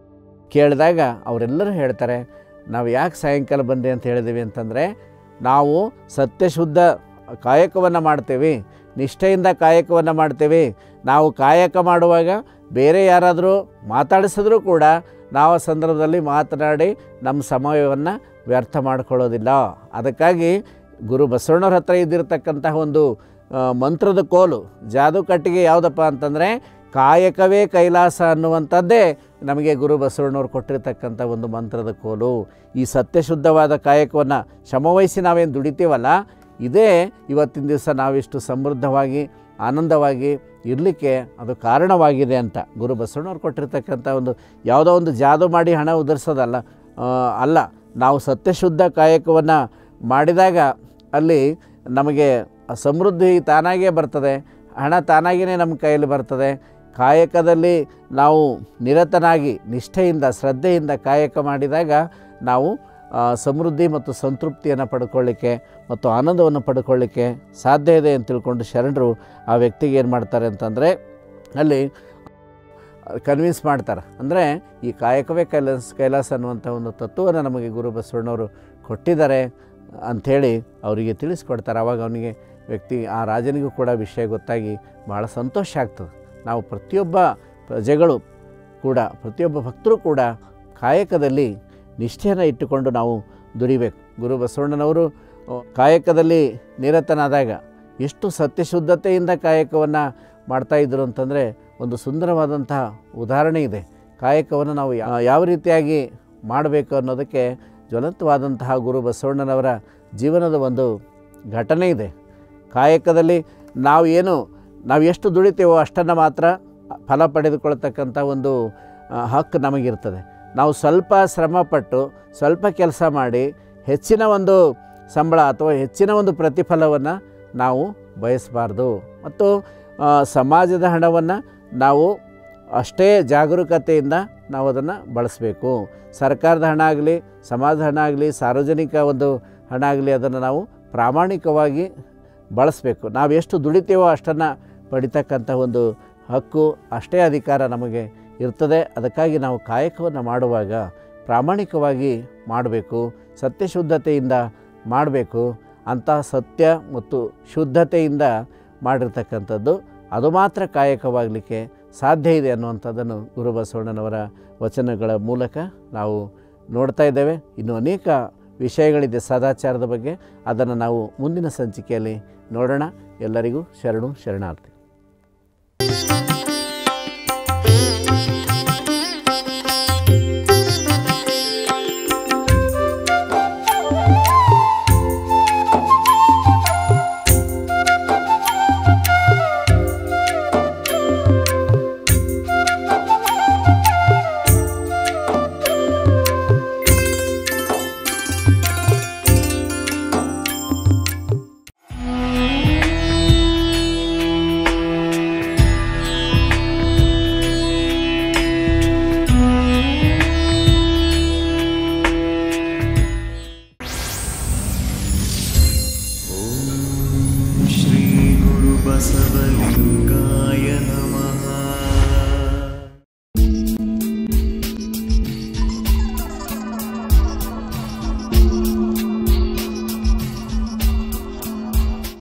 ಕೇಳಿದಾಗ ಅವರೆಲ್ಲರೂ ಹೇಳ್ತಾರೆ ನಾವು ಯಾಕೆ ಸಾಯಂಕಾಲ ಬನ್ನಿರಿ ಅಂತ ಹೇಳಿದ್ದೀವಿ ಅಂತಂದರೆ ನಾವು ಸತ್ಯಶುದ್ಧ ಕಾಯಕವನ್ನು ಮಾಡ್ತೇವೆ ನಿಷ್ಠೆಯಿಂದ ಕಾಯಕವನ್ನು ಮಾಡ್ತೇವೆ ನಾವು ಕಾಯಕ ಮಾಡುವಾಗ ಬೇರೆ ಯಾರಾದರೂ ಮಾತಾಡಿಸಿದ್ರೂ ಕೂಡ ನಾವು ಆ ಸಂದರ್ಭದಲ್ಲಿ ಮಾತನಾಡಿ ನಮ್ಮ ಸಮಯವನ್ನು ವ್ಯರ್ಥ ಮಾಡ್ಕೊಳ್ಳೋದಿಲ್ಲ ಅದಕ್ಕಾಗಿ ಗುರು ಬಸವಣ್ಣವ್ರ ಹತ್ರ ಇದ್ದಿರತಕ್ಕಂತಹ ಒಂದು ಆ, ಮಂತ್ರದ ಕೋಲು ಜಾದು ಕಟ್ಟಿಗೆ ಯಾವುದಪ್ಪ ಅಂತಂದರೆ ಕಾಯಕವೇ ಕೈಲಾಸ ಅನ್ನುವಂಥದ್ದೇ ನಮಗೆ ಗುರು ಬಸವಣ್ಣವ್ರು ಕೊಟ್ಟಿರ್ತಕ್ಕಂಥ ಒಂದು ಮಂತ್ರದ ಕೋಲು ಈ ಸತ್ಯಶುದ್ಧವಾದ ಕಾಯಕವನ್ನು ಶ್ರಮವಹಿಸಿ ನಾವೇನು ದುಡಿತೀವಲ್ಲ ಇದೇ ಇವತ್ತಿನ ದಿವಸ ನಾವಿಷ್ಟು ಸಮೃದ್ಧವಾಗಿ ಆನಂದವಾಗಿ ಇರಲಿಕ್ಕೆ ಅದು ಕಾರಣವಾಗಿದೆ ಅಂತ ಗುರು ಬಸವಣ್ಣವ್ರು ಕೊಟ್ಟಿರ್ತಕ್ಕಂಥ ಒಂದು ಯಾವುದೋ ಒಂದು ಜಾದು ಮಾಡಿ ಹಣ ಉದುರಿಸೋದಲ್ಲ ಆ, ಅಲ್ಲ ನಾವು ಸತ್ಯಶುದ್ಧ ಕಾಯಕವನ್ನು ಮಾಡಿದಾಗ ಅಲ್ಲಿ ನಮಗೆ ಸಮೃದ್ಧಿ ತಾನಾಗೇ ಬರ್ತದೆ ಹಣ ತಾನಾಗಿಯೇ ನಮ್ಮ ಕೈಯಲ್ಲಿ ಬರ್ತದೆ ಕಾಯಕದಲ್ಲಿ ನಾವು ನಿರತನಾಗಿ ನಿಷ್ಠೆಯಿಂದ ಶ್ರದ್ಧೆಯಿಂದ ಕಾಯಕ ಮಾಡಿದಾಗ ನಾವು ಆ, ಸಮೃದ್ಧಿ ಮತ್ತು ಸಂತೃಪ್ತಿಯನ್ನು ಪಡ್ಕೊಳ್ಳಿಕ್ಕೆ ಮತ್ತು ಆನಂದವನ್ನು ಪಡ್ಕೊಳ್ಳಿಕ್ಕೆ ಸಾಧ್ಯ ಇದೆ ಅಂತ ತಿಳ್ಕೊಂಡು ಶರಣರು ಆ ವ್ಯಕ್ತಿಗೆ ಏನು ಮಾಡ್ತಾರೆ ಅಂತಂದರೆ ಅಲ್ಲಿ ಕನ್ವಿನ್ಸ್ ಮಾಡ್ತಾರೆ ಅಂದರೆ ಈ ಕಾಯಕವೇ ಕೈಲಾಸ ಕೈಲಾಸ ಅನ್ನುವಂಥ ಒಂದು ತತ್ವವನ್ನು ನಮಗೆ ಗುರು ಬಸವಣ್ಣವರು ಕೊಟ್ಟಿದ್ದಾರೆ ಅಂಥೇಳಿ ಅವರಿಗೆ ತಿಳಿಸ್ಕೊಡ್ತಾರೆ ಆವಾಗ ಅವನಿಗೆ ವ್ಯಕ್ತಿ ಆ ರಾಜನಿಗೂ ಕೂಡ ವಿಷಯ ಗೊತ್ತಾಗಿ ಭಾಳ ಸಂತೋಷ ಆಗ್ತದೆ ನಾವು ಪ್ರತಿಯೊಬ್ಬ ಪ್ರಜೆಗಳು ಕೂಡ ಪ್ರತಿಯೊಬ್ಬ ಭಕ್ತರು ಕೂಡ ಕಾಯಕದಲ್ಲಿ ನಿಷ್ಠೆಯನ್ನು ಇಟ್ಟುಕೊಂಡು ನಾವು ದುಡಿಬೇಕು ಗುರು ಬಸವಣ್ಣನವರು ಆ, ಕಾಯಕದಲ್ಲಿ ನಿರತನಾದಾಗ ಎಷ್ಟು ಸತ್ಯಶುದ್ಧತೆಯಿಂದ ಕಾಯಕವನ್ನು ಮಾಡ್ತಾಯಿದ್ರು ಅಂತಂದರೆ ಒಂದು ಸುಂದರವಾದಂತಹ ಉದಾಹರಣೆ ಇದೆ ಕಾಯಕವನ್ನು ನಾವು ಯಾ- ಯಾವ ರೀತಿಯಾಗಿ ಮಾಡಬೇಕು ಅನ್ನೋದಕ್ಕೆ ಜ್ವಲಂತವಾದಂತಹ ಗುರು ಬಸವಣ್ಣನವರ ಜೀವನದ ಒಂದು ಘಟನೆ ಇದೆ ಕಾಯಕದಲ್ಲಿ ನಾವು ಏನು ನಾವು ಎಷ್ಟು ದುಡಿತೇವೋ ಅಷ್ಟನ್ನು ಮಾತ್ರ ಫಲ ಪಡೆದುಕೊಳ್ತಕ್ಕಂಥ ಒಂದು ಆ, ಹಕ್ಕು ನಮಗಿರ್ತದೆ ನಾವು ಸ್ವಲ್ಪ ಶ್ರಮಪಟ್ಟು ಸ್ವಲ್ಪ ಕೆಲಸ ಮಾಡಿ ಹೆಚ್ಚಿನ ಒಂದು ಸಂಬಳ ಅಥವಾ ಹೆಚ್ಚಿನ ಒಂದು ಪ್ರತಿಫಲವನ್ನು ನಾವು ಬಯಸಬಾರ್ದು ಮತ್ತು ಆ, ಸಮಾಜದ ಹಣವನ್ನು ನಾವು ಅಷ್ಟೇ ಜಾಗರೂಕತೆಯಿಂದ ನಾವು ಅದನ್ನು ಬಳಸಬೇಕು ಸರ್ಕಾರದ ಹಣ ಆಗಲಿ ಸಮಾಜದ ಹಣ ಆಗಲಿ ಸಾರ್ವಜನಿಕ ಒಂದು ಹಣ ಆಗಲಿ ಅದನ್ನು ನಾವು ಪ್ರಾಮಾಣಿಕವಾಗಿ ಬಳಸಬೇಕು ನಾವು ಎಷ್ಟು ದುಡಿತೀವೋ ಅಷ್ಟನ್ನು ಪಡಿತಕ್ಕಂಥ ಒಂದು ಹಕ್ಕು ಅಷ್ಟೇ ಅಧಿಕಾರ ನಮಗೆ ಇರ್ತದೆ ಅದಕ್ಕಾಗಿ ನಾವು ಕಾಯಕವನ್ನು ಮಾಡುವಾಗ ಪ್ರಾಮಾಣಿಕವಾಗಿ ಮಾಡಬೇಕು ಸತ್ಯಶುದ್ಧತೆಯಿಂದ ಮಾಡಬೇಕು ಅಂತಹ ಸತ್ಯ ಮತ್ತು ಶುದ್ಧತೆಯಿಂದ ಮಾಡಿರ್ತಕ್ಕಂಥದ್ದು ಅದು ಮಾತ್ರ ಕಾಯಕವಾಗಲಿಕ್ಕೆ ಸಾಧ್ಯ ಇದೆ ಅನ್ನುವಂಥದ್ದನ್ನು ಗುರು ಬಸವಣ್ಣನವರ ವಚನಗಳ ಮೂಲಕ ನಾವು ನೋಡ್ತಾ ಇದ್ದೇವೆ ಇನ್ನು ಅನೇಕ ವಿಷಯಗಳಿದೆ ಸದಾಚಾರದ ಬಗ್ಗೆ ಅದನ್ನು ನಾವು ಮುಂದಿನ ಸಂಚಿಕೆಯಲ್ಲಿ ನೋಡೋಣ ಎಲ್ಲರಿಗೂ ಶರಣು ಶರಣಾರ್ಥಿ